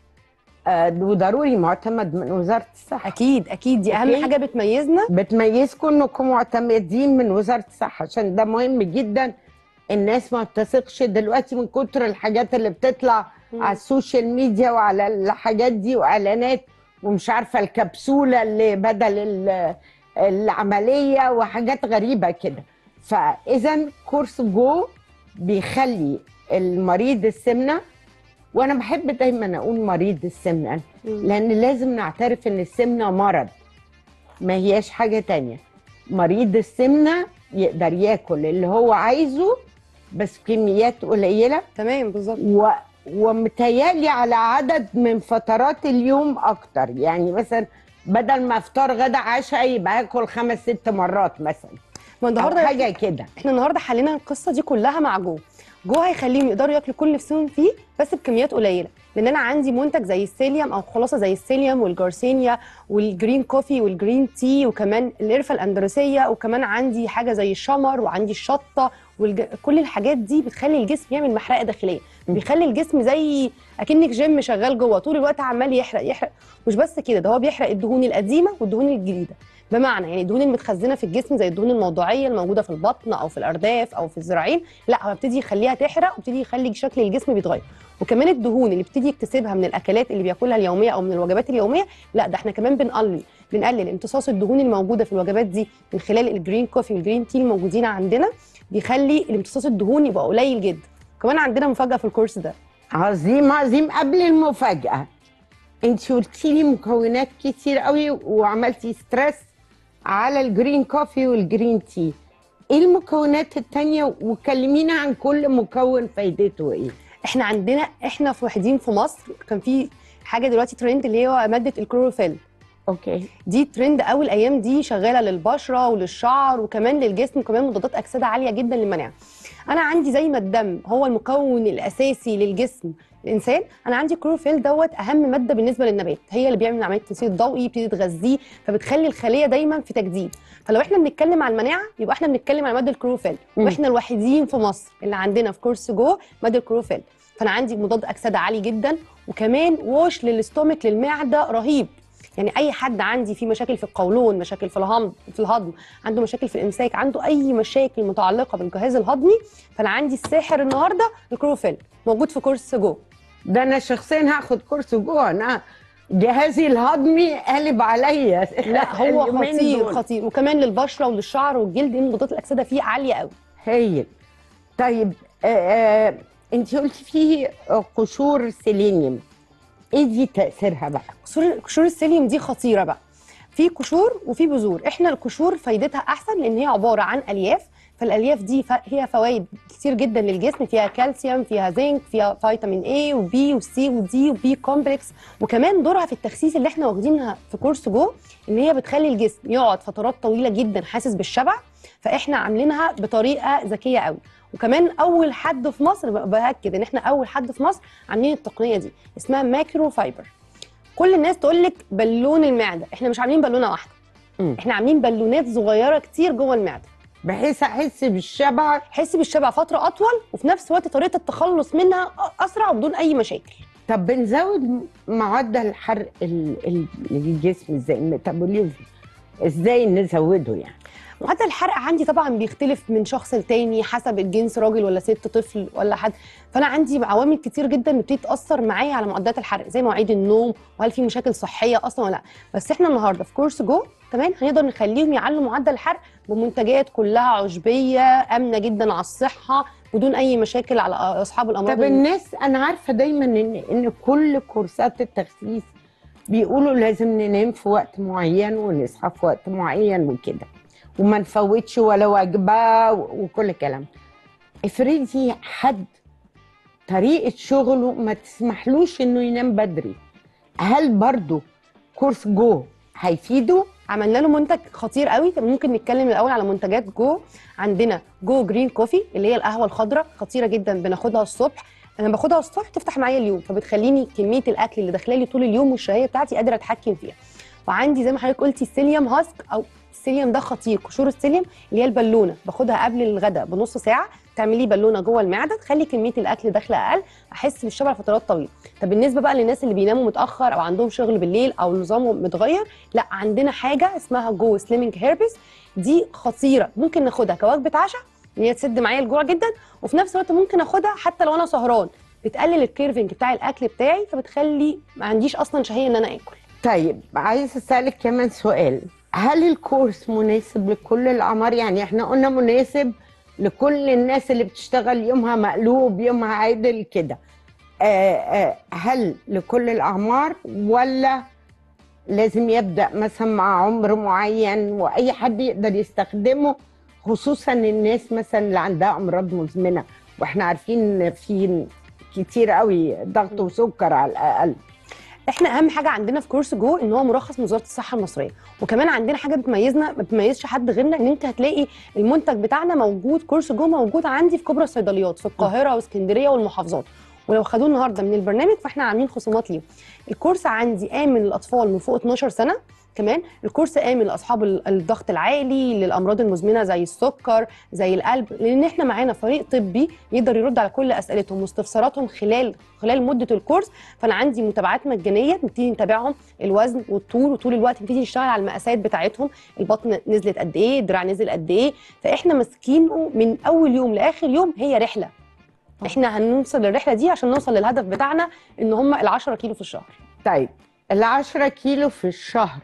آه وضروري معتمد من وزاره الصحه اكيد اكيد دي اهم أوكي. حاجه بتميزنا بتميزكم انكم معتمدين من وزاره الصحه عشان ده مهم جدا الناس ما بتثقش دلوقتي من كتر الحاجات اللي بتطلع على السوشيال ميديا وعلى الحاجات دي واعلانات ومش عارفه الكبسوله اللي بدل ال- العمليه وحاجات غريبه كده فاذا كورس جو بيخلي المريض السمنه وانا بحب دايما اقول مريض السمنه لان لازم نعترف ان السمنه مرض ما هياش حاجه تانية مريض السمنه يقدر ياكل اللي هو عايزه بس كميات قليله تمام بالظبط و... ومتهيألي على عدد من فترات اليوم اكتر يعني مثلا بدل ما افطار غدا عشاء يبقى اكل خمس ست مرات مثلا ما او النهارده حاجه كده احنا النهارده حلينا القصه دي كلها مع جو جو هيخليهم يقدروا ياكلوا كل نفسهم فيه بس بكميات قليله لان انا عندي منتج زي السيليوم او خلاصه زي السيليوم والجارسينيا والجرين كوفي والجرين تي وكمان القرفه الاندلسيه وكمان عندي حاجه زي الشمر وعندي الشطه والج... كل الحاجات دي بتخلي الجسم يعمل محرقه داخليه م. بيخلي الجسم زي اكنك جيم شغال جوه طول الوقت عمال يحرق يحرق مش بس كده ده هو بيحرق الدهون القديمه والدهون الجديده بمعنى يعني الدهون المتخزنه في الجسم زي الدهون الموضوعيه الموجوده في البطن او في الارداف او في الذراعين لا هو بيبتدي يخليها تحرق ويبتدي يخلي شكل الجسم بيتغير وكمان الدهون اللي بيبتدي يكتسبها من الاكلات اللي بياكلها اليوميه او من الوجبات اليوميه لا ده احنا كمان بنقلل بنقلل امتصاص الدهون الموجوده في الوجبات دي من خلال الجرين كوفي والجرين تي الموجودين عندنا بيخلي امتصاص الدهون يبقى قليل جدا كمان عندنا مفاجاه في الكورس ده عظيم عظيم قبل المفاجأة انت قلتي لي مكونات كتير قوي وعملتي ستريس على الجرين كوفي والجرين تي ايه المكونات التانية وكلمينا عن كل مكون فايدته ايه احنا عندنا احنا في وحيدين في مصر كان في حاجه دلوقتي ترند اللي هو ماده الكلوروفيل اوكي دي ترند قوي الايام دي شغاله للبشره وللشعر وكمان للجسم وكمان مضادات اكسده عاليه جدا للمناعه انا عندي زي ما الدم هو المكون الاساسي للجسم الانسان انا عندي كلوروفيل دوت اهم ماده بالنسبه للنبات هي اللي بيعمل عمليه تنسيق ضوئي بتبتدي تغذيه فبتخلي الخليه دايما في تجديد فلو احنا بنتكلم عن المناعه يبقى احنا بنتكلم عن ماده الكلوروفيل مم. واحنا الوحيدين في مصر اللي عندنا في كورس جو ماده الكلوروفيل فانا عندي مضاد اكسده عالي جدا وكمان ووش للاستومك للمعده رهيب يعني اي حد عندي فيه مشاكل في القولون مشاكل في الهضم في الهضم عنده مشاكل في الامساك عنده اي مشاكل متعلقه بالجهاز الهضمي فانا عندي الساحر النهارده الكلوروفيل موجود في كورس جو ده انا شخصيا هاخد كورس جوه انا جهازي الهضمي قالب عليا لا هو اليومين خطير دول. خطير وكمان للبشره وللشعر والجلد مضادات الاكسده فيه عاليه قوي هايل طيب آه آه انت قلتي فيه قشور سيلينيوم ايه دي تاثيرها بقى قشور قشور السيليوم دي خطيره بقى في قشور وفي بذور احنا القشور فايدتها احسن لان هي عباره عن الياف فالالياف دي ف- هي فوائد كتير جدا للجسم فيها كالسيوم فيها زنك فيها فيتامين A وبي وسي ودي وبي كومبلكس وكمان دورها في التخسيس اللي احنا واخدينها في كورس جو ان هي بتخلي الجسم يقعد فترات طويله جدا حاسس بالشبع فاحنا عاملينها بطريقه ذكيه قوي وكمان اول حد في مصر ب- باكد ان احنا اول حد في مصر عاملين التقنيه دي اسمها ماكرو فايبر كل الناس تقول لك بالون المعده احنا مش عاملين بالونه واحده مم. احنا عاملين بالونات صغيره كتير جوه المعده بحيث احس بالشبع حس بالشبع فتره اطول وفي نفس الوقت طريقه التخلص منها أ- اسرع وبدون اي مشاكل طب بنزود معدل حرق ال- ال- الجسم ازاي الميتابوليزم ازاي نزوده يعني معدل الحرق عندي طبعا بيختلف من شخص لتاني حسب الجنس راجل ولا ست طفل ولا حد فانا عندي عوامل كتير جدا بتبتدي تاثر معايا على معدلات الحرق زي مواعيد النوم وهل في مشاكل صحيه اصلا ولا لا بس احنا النهارده في كورس جو كمان هنقدر نخليهم يعلوا معدل الحرق بمنتجات كلها عشبيه امنه جدا على الصحه بدون اي مشاكل على اصحاب الامراض طب الناس انا عارفه دايما ان ان كل كورسات التخسيس بيقولوا لازم ننام في وقت معين ونصحى في وقت معين وكده وما نفوتش ولا وجبه و- وكل الكلام افرضي حد طريقه شغله ما تسمحلوش انه ينام بدري هل برضو كورس جو هيفيده عملنا له منتج خطير قوي طب ممكن نتكلم الاول على منتجات جو عندنا جو جرين كوفي اللي هي القهوه الخضراء خطيره جدا بناخدها الصبح انا باخدها الصبح تفتح معايا اليوم فبتخليني كميه الاكل اللي داخله لي طول اليوم والشهيه بتاعتي قادره اتحكم فيها وعندي زي ما حضرتك قلتي السيليوم هاسك او السيليوم ده خطير قشور السيليوم اللي هي البالونه باخدها قبل الغداء بنص ساعه تعملي بالونه جوه المعده تخلي كميه الاكل داخله اقل احس بالشبع لفترات طويله طب بالنسبه بقى للناس اللي بيناموا متاخر او عندهم شغل بالليل او نظامهم متغير لا عندنا حاجه اسمها جو سليمنج هيربس دي خطيره ممكن ناخدها كوجبه عشاء ان هي تسد معايا الجوع جدا وفي نفس الوقت ممكن اخدها حتى لو انا سهران بتقلل الكيرفنج بتاع الاكل بتاعي فبتخلي ما عنديش اصلا شهيه ان انا اكل طيب عايز اسالك كمان سؤال هل الكورس مناسب لكل الاعمار يعني احنا قلنا مناسب لكل الناس اللي بتشتغل يومها مقلوب يومها عادل كده آه آه هل لكل الاعمار ولا لازم يبدا مثلا مع عمر معين واي حد يقدر يستخدمه خصوصا الناس مثلا اللي عندها امراض مزمنه واحنا عارفين ان في كتير قوي ضغط وسكر على الاقل احنا اهم حاجه عندنا في كورس جو ان هو مرخص من وزاره الصحه المصريه وكمان عندنا حاجه بتميزنا ما بتميزش حد غيرنا ان انت هتلاقي المنتج بتاعنا موجود كورس جو موجود عندي في كبرى الصيدليات في القاهره واسكندريه والمحافظات ولو خدوه النهارده من البرنامج فاحنا عاملين خصومات ليهم الكورس عندي امن للاطفال من فوق 12 سنه كمان الكورس امن لاصحاب ال- الضغط العالي للامراض المزمنه زي السكر زي القلب لان احنا معانا فريق طبي يقدر يرد على كل اسئلتهم واستفساراتهم خلال خلال مده الكورس فانا عندي متابعات مجانيه نبتدي نتابعهم الوزن والطول وطول الوقت نبتدي نشتغل على المقاسات بتاعتهم البطن نزلت قد ايه الدراع نزل قد ايه فاحنا ماسكينه من اول يوم لاخر يوم هي رحله احنا هنوصل للرحله دي عشان نوصل للهدف بتاعنا ان هم ال 10 كيلو في الشهر طيب العشرة كيلو في الشهر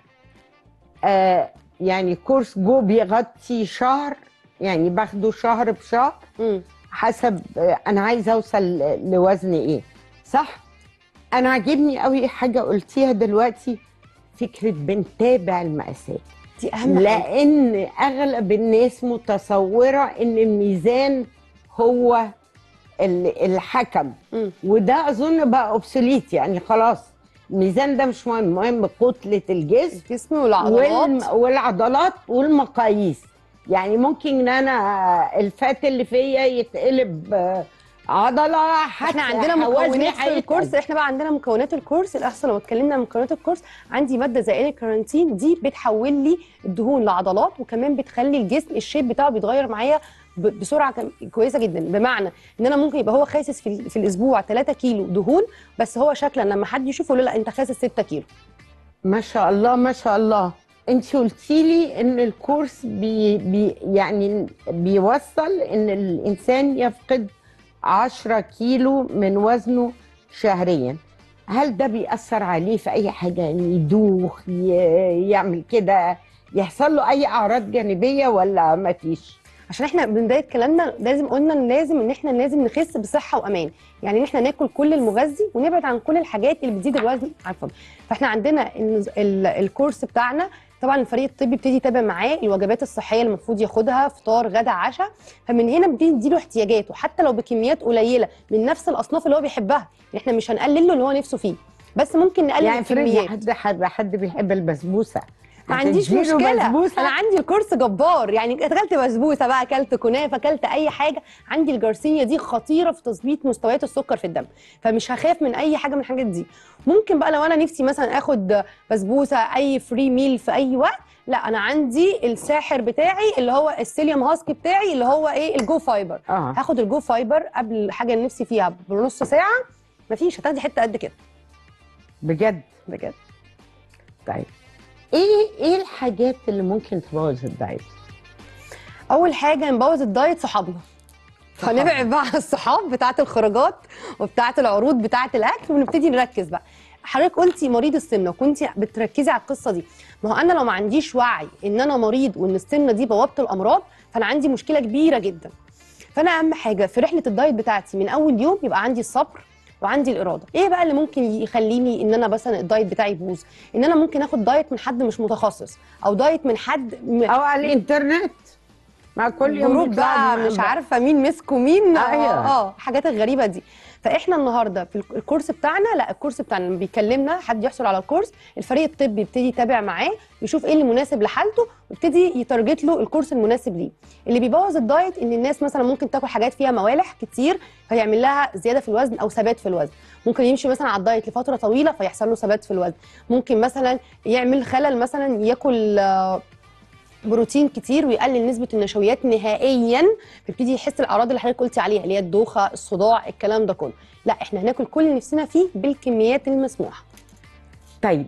آه يعني كورس جو بيغطي شهر يعني باخده شهر بشهر امم حسب آه، انا عايزه اوصل ل- لوزن ايه صح انا عاجبني قوي حاجه قلتيها دلوقتي فكره بنتابع المقاسات دي اهم حاجه لان اغلب الناس متصوره ان الميزان هو ال- الحكم مم. وده اظن بقى اوبسوليت يعني خلاص الميزان ده مش مهم مهم كتله الجسم الجسم والعضلات والم... والعضلات والمقاييس يعني ممكن ان انا الفات اللي فيا يتقلب آه، عضله حتى احنا عندنا حوازني مكونات في هيتقل. الكورس احنا بقى عندنا مكونات الكورس الاحسن لو اتكلمنا عن مكونات الكورس عندي ماده زي الكارانتين دي بتحول لي الدهون لعضلات وكمان بتخلي الجسم الشيب بتاعه بيتغير معايا ب- بسرعه كم- كويسه جدا بمعنى ان انا ممكن يبقى هو خاسس في, ال- في الاسبوع 3 كيلو دهون بس هو شكلا لما حد يشوفه يقول له لا انت خاسس 6 كيلو ما شاء الله ما شاء الله انت قلتي لي ان الكورس بي بي يعني بيوصل ان الانسان يفقد 10 كيلو من وزنه شهريا هل ده بيأثر عليه في اي حاجه يعني يدوخ ي- يعمل كده يحصل له اي اعراض جانبيه ولا ما فيش عشان احنا من بدايه كلامنا لازم قلنا إن لازم ان احنا لازم نخس بصحه وامان يعني ان احنا ناكل كل المغذي ونبعد عن كل الحاجات اللي بتزيد الوزن على الفاضي فاحنا عندنا النز- ال- الكورس بتاعنا طبعا الفريق الطبي بيبتدي يتابع معاه الوجبات الصحيه اللي المفروض ياخدها فطار غدا عشاء فمن هنا بنبتدي نديله احتياجاته حتى لو بكميات قليله من نفس الاصناف اللي هو بيحبها احنا مش هنقلل له اللي هو نفسه فيه بس ممكن نقلل يعني افرضي الكميات حد حد حد بيحب البسبوسه ما عنديش هتديله مشكله بسبوسة؟ انا عندي الكورس جبار يعني اكلت بسبوسه بقى اكلت كنافه اكلت اي حاجه عندي الجارسينيا دي خطيره في تظبيط مستويات السكر في الدم فمش هخاف من اي حاجه من الحاجات دي ممكن بقى لو انا نفسي مثلا اخد بسبوسه اي فري ميل في اي وقت لا انا عندي الساحر بتاعي اللي هو السيليوم هاسك بتاعي اللي هو ايه الجو فايبر اه هاخد الجو فايبر قبل الحاجه اللي نفسي فيها بنص ساعه مفيش هتاخدي حته قد كده بجد بجد طيب ايه ايه الحاجات اللي ممكن تبوظ الدايت اول حاجه نبوظ الدايت صحابنا فنبعد بقى عن الصحاب بتاعه الخروجات وبتاعه العروض بتاعه الاكل ونبتدي نركز بقى حضرتك قلتي مريض السمنه وكنتي بتركزي على القصه دي ما هو انا لو ما عنديش وعي ان انا مريض وان السمنه دي بوابه الامراض فانا عندي مشكله كبيره جدا فانا اهم حاجه في رحله الدايت بتاعتي من اول يوم يبقى عندي الصبر وعندي الاراده ايه بقى اللي ممكن يخليني ان انا مثلا الدايت بتاعي يبوظ ان انا ممكن اخد دايت من حد مش متخصص او دايت من حد م... او على الانترنت مع كل يوم جروب بيطلع بقى لنا مش بقى. عارفه مين مسكوا مين أيوة. اه اه حاجات الغريبه دي فاحنا النهارده في الكورس بتاعنا لا الكورس بتاعنا لما بيكلمنا حد يحصل على الكورس الفريق الطبي يبتدي يتابع معاه يشوف ايه اللي مناسب لحالته ويبتدي يتارجت له الكورس المناسب ليه اللي بيبوظ الدايت ان الناس مثلا ممكن تاكل حاجات فيها موالح كتير فيعمل لها زياده في الوزن او ثبات في الوزن ممكن يمشي مثلا على الدايت لفتره طويله فيحصل له ثبات في الوزن ممكن مثلا يعمل خلل مثلا ياكل آه، بروتين كتير ويقلل نسبه النشويات نهائيا فيبتدي يحس الاعراض اللي حضرتك قلتي عليها اللي هي الدوخه الصداع الكلام ده كله لا احنا هناكل كل اللي نفسنا فيه بالكميات المسموحه طيب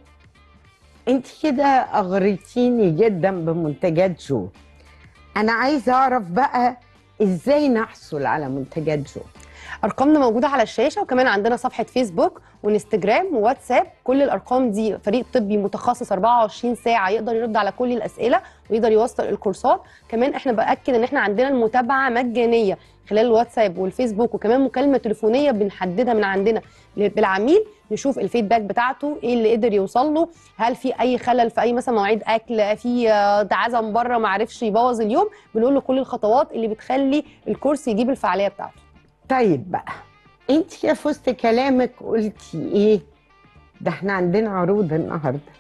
انت كده اغريتيني جدا بمنتجات جو انا عايزه اعرف بقى ازاي نحصل على منتجات جو ارقامنا موجوده على الشاشه وكمان عندنا صفحه فيسبوك وانستجرام وواتساب كل الارقام دي فريق طبي متخصص 24 ساعه يقدر يرد على كل الاسئله ويقدر يوصل الكورسات كمان احنا باكد ان احنا عندنا المتابعه مجانيه خلال الواتساب والفيسبوك وكمان مكالمه تليفونيه بنحددها من عندنا بالعميل نشوف الفيدباك بتاعته ايه اللي قدر يوصل له هل في اي خلل في اي مثلا مواعيد اكل في آه، اتعزم بره ما عرفش يبوظ اليوم بنقول له كل الخطوات اللي بتخلي الكورس يجيب الفعاليه بتاعته طيب بقى انت يا في وسط كلامك قلتي ايه ده احنا عندنا عروض النهارده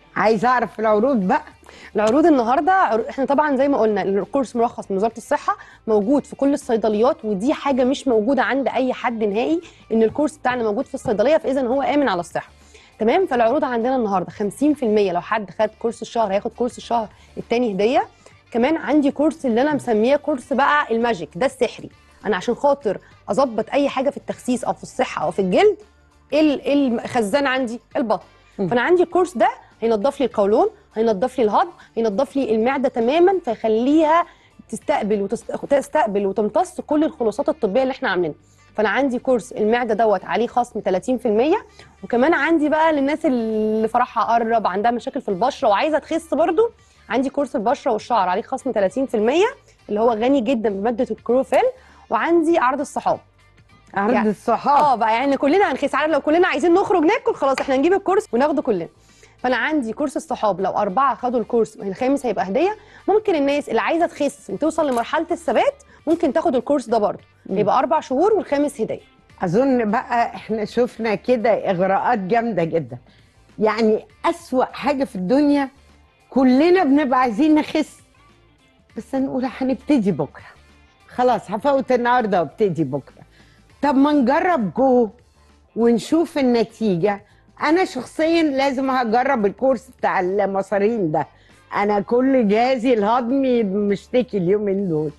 عايزه اعرف العروض بقى العروض النهارده عرو- احنا طبعا زي ما قلنا الكورس مرخص من وزاره الصحه موجود في كل الصيدليات ودي حاجه مش موجوده عند اي حد نهائي ان الكورس بتاعنا موجود في الصيدليه فاذا هو امن على الصحه تمام فالعروض عندنا النهارده 50% لو حد خد كورس الشهر هياخد كورس الشهر التاني هديه كمان عندي كورس اللي انا مسميه كورس بقى الماجيك ده السحري انا عشان خاطر اظبط اي حاجه في التخسيس او في الصحه او في الجلد ايه ال- إيه الخزان عندي البطن مم. فانا عندي الكورس ده هينضف لي القولون هينضف لي الهضم هينضف لي المعده تماما فيخليها تستقبل وتستقبل وتمتص كل الخلاصات الطبيه اللي احنا عاملينها فانا عندي كورس المعده دوت عليه خصم 30% وكمان عندي بقى للناس اللي فرحها قرب عندها مشاكل في البشره وعايزه تخس برضو عندي كورس البشره والشعر عليه خصم 30% اللي هو غني جدا بماده الكروفيل وعندي عرض الصحاب عرض يعني- الصحاب اه بقى يعني كلنا هنخس عارف لو كلنا عايزين نخرج ناكل خلاص احنا نجيب الكورس وناخده كلنا فانا عندي كورس الصحاب لو اربعه خدوا الكورس الخامس هيبقى هديه ممكن الناس اللي عايزه تخس وتوصل لمرحله الثبات ممكن تاخد الكورس ده برضه هيبقى اربع شهور والخامس هديه اظن بقى احنا شفنا كده اغراءات جامده جدا يعني اسوا حاجه في الدنيا كلنا بنبقى عايزين نخس بس نقول هنبتدي بكره خلاص هفوت النهارده وابتدي بكره طب ما نجرب جو ونشوف النتيجه انا شخصيا لازم هجرب الكورس بتاع المصارين ده انا كل جهازي الهضمي مشتكي اليومين دول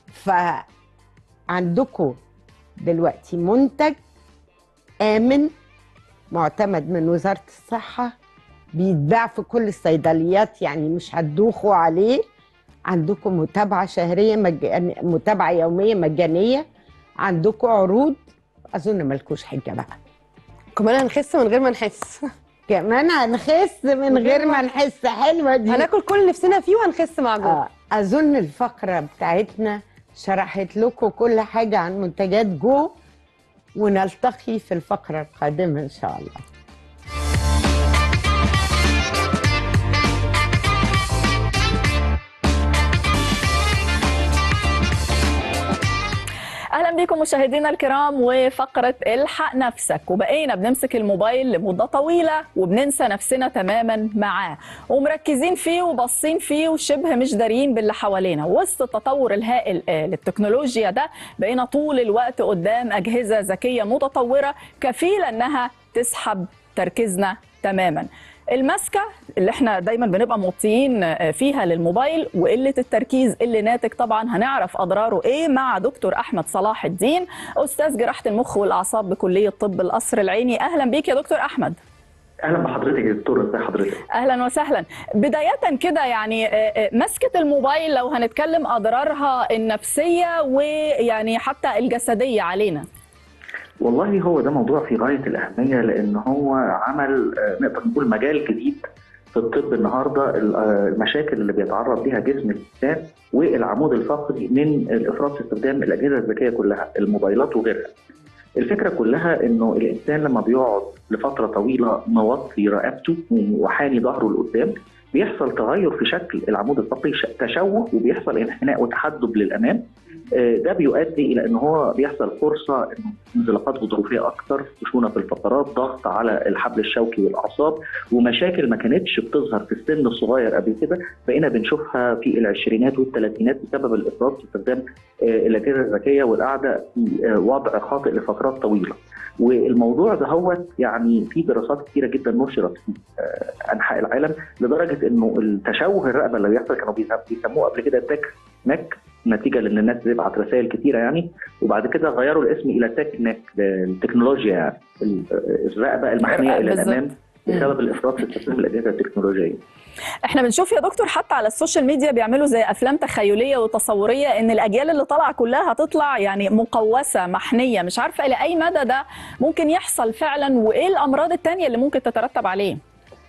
فعندكم دلوقتي منتج آمن معتمد من وزارة الصحة بيتباع في كل الصيدليات يعني مش هتدوخوا عليه عندكم متابعة شهرية مجان... متابعة يومية مجانية عندكم عروض أظن ملكوش حجة بقى كمان هنخس من غير ما نحس كمان هنخس من غير ما نحس حلوة دي هناكل كل اللي نفسنا فيه وهنخس مع جوه آه. أظن الفقرة بتاعتنا شرحت لكم كل حاجة عن منتجات جو ونلتقي في الفقرة القادمة إن شاء الله اهلا بكم مشاهدينا الكرام وفقره الحق نفسك وبقينا بنمسك الموبايل لمده طويله وبننسى نفسنا تماما معاه ومركزين فيه وباصين فيه وشبه مش دارين باللي حوالينا وسط التطور الهائل آه، للتكنولوجيا ده بقينا طول الوقت قدام اجهزه ذكيه متطوره كفيله انها تسحب تركيزنا تماما المسكه اللي احنا دايما بنبقى موطيين آه، فيها للموبايل وقله التركيز اللي ناتج طبعا هنعرف اضراره ايه مع دكتور احمد صلاح الدين استاذ جراحه المخ والاعصاب بكليه طب القصر العيني اهلا بيك يا دكتور احمد اهلا بحضرتك يا دكتور ازي حضرتك اهلا وسهلا بدايه كده يعني آه، آه، مسكه الموبايل لو هنتكلم اضرارها النفسيه ويعني حتى الجسديه علينا والله هو ده موضوع في غايه الاهميه لان هو عمل آه، نقدر نقول مجال جديد في الطب النهارده ال- آه، المشاكل اللي بيتعرض لها جسم الانسان والعمود الفقري من الافراط في استخدام الاجهزه الذكيه كلها الموبايلات وغيرها. الفكره كلها انه الانسان لما بيقعد لفتره طويله موطي رقبته وحاني ظهره لقدام بيحصل تغير في شكل العمود الفقري ش- تشوه وبيحصل انحناء وتحدب للامام آه، ده بيؤدي الى ان هو بيحصل فرصه انه انزلاقات غضروفيه اكثر خشونه في الفقرات ضغط على الحبل الشوكي والاعصاب ومشاكل ما كانتش بتظهر في السن الصغير قبل كده بقينا بنشوفها في العشرينات والثلاثينات بسبب الافراط في استخدام آه، الاجهزه الذكيه والقعده في آه، وضع خاطئ لفترات طويله والموضوع ده هو يعني في دراسات كثيره جدا نشرت في آه، انحاء العالم لدرجه انه التشوه الرقبه اللي بيحصل كانوا بيسم- بيسموه قبل كده تك نك نتيجه لان الناس بتبعت رسائل كتيره يعني وبعد كده غيروا الاسم الى تك نك التكنولوجيا يعني ال- الرقبه المحميه الى بالظبط. الامام بسبب الافراط في استخدام الاجهزه التكنولوجيه. احنا بنشوف يا دكتور حتى على السوشيال ميديا بيعملوا زي افلام تخيليه وتصوريه ان الاجيال اللي طالعه كلها هتطلع يعني مقوسه محنيه مش عارفه الى اي مدى ده ممكن يحصل فعلا وايه الامراض التانية اللي ممكن تترتب عليه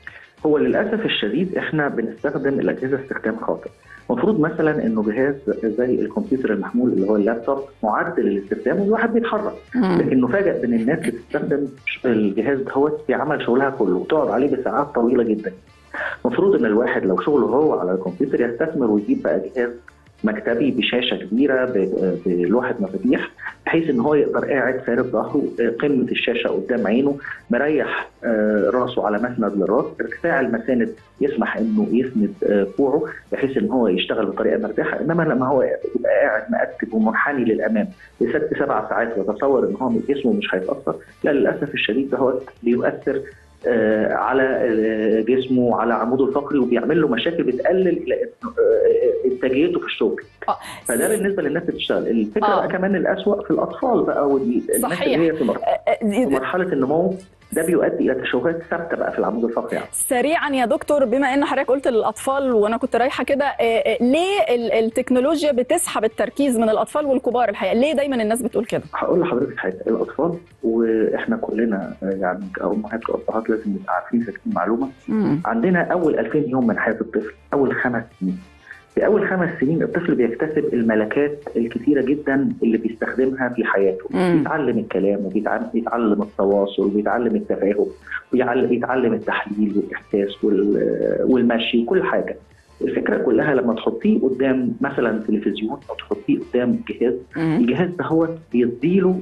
هو للاسف الشديد احنا بنستخدم الاجهزه استخدام خاطئ. المفروض مثلا انه جهاز زي الكمبيوتر المحمول اللي هو اللابتوب معد للاستخدام والواحد بيتحرك لكن نفاجئ ان الناس بتستخدم الجهاز دهوت في عمل شغلها كله وتقعد عليه بساعات طويله جدا. المفروض ان الواحد لو شغله هو على الكمبيوتر يستثمر ويجيب بقى جهاز مكتبي بشاشه كبيره ب- بلوحه مفاتيح بحيث ان هو يقدر قاعد فارد ظهره آه، قمه الشاشه قدام عينه مريح آه، راسه على مسند للراس ارتفاع المساند يسمح انه يسند آه، كوعه بحيث ان هو يشتغل بطريقه مرتاحه انما لما هو يبقى قاعد مقتب ومنحني للامام لست سبع ساعات وتصور ان هو جسمه مش هيتاثر لا للاسف الشديد ده هو بيؤثر آه، على آه، جسمه وعلى عموده الفقري وبيعمل له مشاكل بتقلل إلى- آه، انتاجيته في الشغل آه. فده بالنسبه للناس اللي بتشتغل الفكره آه. بقى كمان الاسوأ في الاطفال بقى والناس صحيح. اللي هي في مرحله في آه، مرحله النمو ده بيؤدي الى تشوهات ثابته بقى في العمود الفقري يعني. سريعا يا دكتور بما ان حضرتك قلت للاطفال وانا كنت رايحه كده آه، آه، ليه ال- التكنولوجيا بتسحب التركيز من الاطفال والكبار الحقيقه ليه دايما الناس بتقول كده هقول لحضرتك حاجه الاطفال واحنا كلنا آه، يعني كامهات كابهات لازم نبقى عارفين فاكرين معلومه عندنا اول 2000 يوم من حياه الطفل اول خمس سنين في اول خمس سنين الطفل بيكتسب الملكات الكثيره جدا اللي بيستخدمها في حياته مم. بيتعلم الكلام وبيتعلم بيتعلم التواصل وبيتعلم التفاهم وبيتعلم التحليل والاحساس وال- والمشي وكل حاجه الفكره كلها لما تحطيه قدام مثلا تلفزيون او تحطيه قدام جهاز الجهاز ده هو بيديله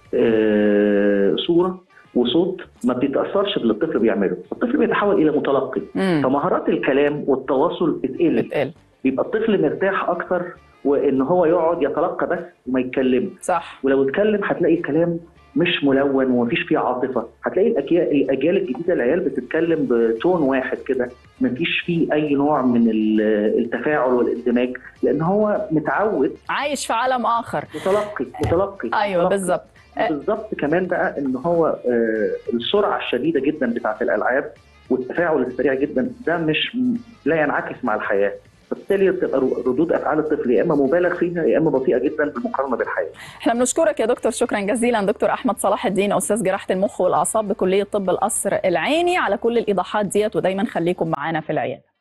آه، صوره وصوت ما بيتاثرش باللي الطفل بيعمله الطفل بيتحول الى متلقي مم. فمهارات الكلام والتواصل بتقل بتقل بيبقى الطفل مرتاح اكتر وان هو يقعد يتلقى بس وما يتكلمش صح ولو اتكلم هتلاقي الكلام مش ملون ومفيش فيه عاطفه هتلاقي الأجيال, الاجيال الجديده العيال بتتكلم بتون واحد كده مفيش فيه اي نوع من ال- التفاعل والاندماج لان هو متعود عايش في عالم اخر متلقي متلقي ايوه متلقي. بالظبط بالظبط كمان بقى ان هو آه، السرعه الشديده جدا بتاعه الالعاب والتفاعل السريع جدا ده مش لا ينعكس مع الحياه فبالتالي بتبقى ردود افعال الطفل يا اما مبالغ فيها يا اما بطيئه جدا بالمقارنه بالحياه احنا بنشكرك يا دكتور شكرا جزيلا دكتور احمد صلاح الدين استاذ جراحه المخ والاعصاب بكليه طب القصر العيني على كل الايضاحات ديت ودايما خليكم معانا في العياده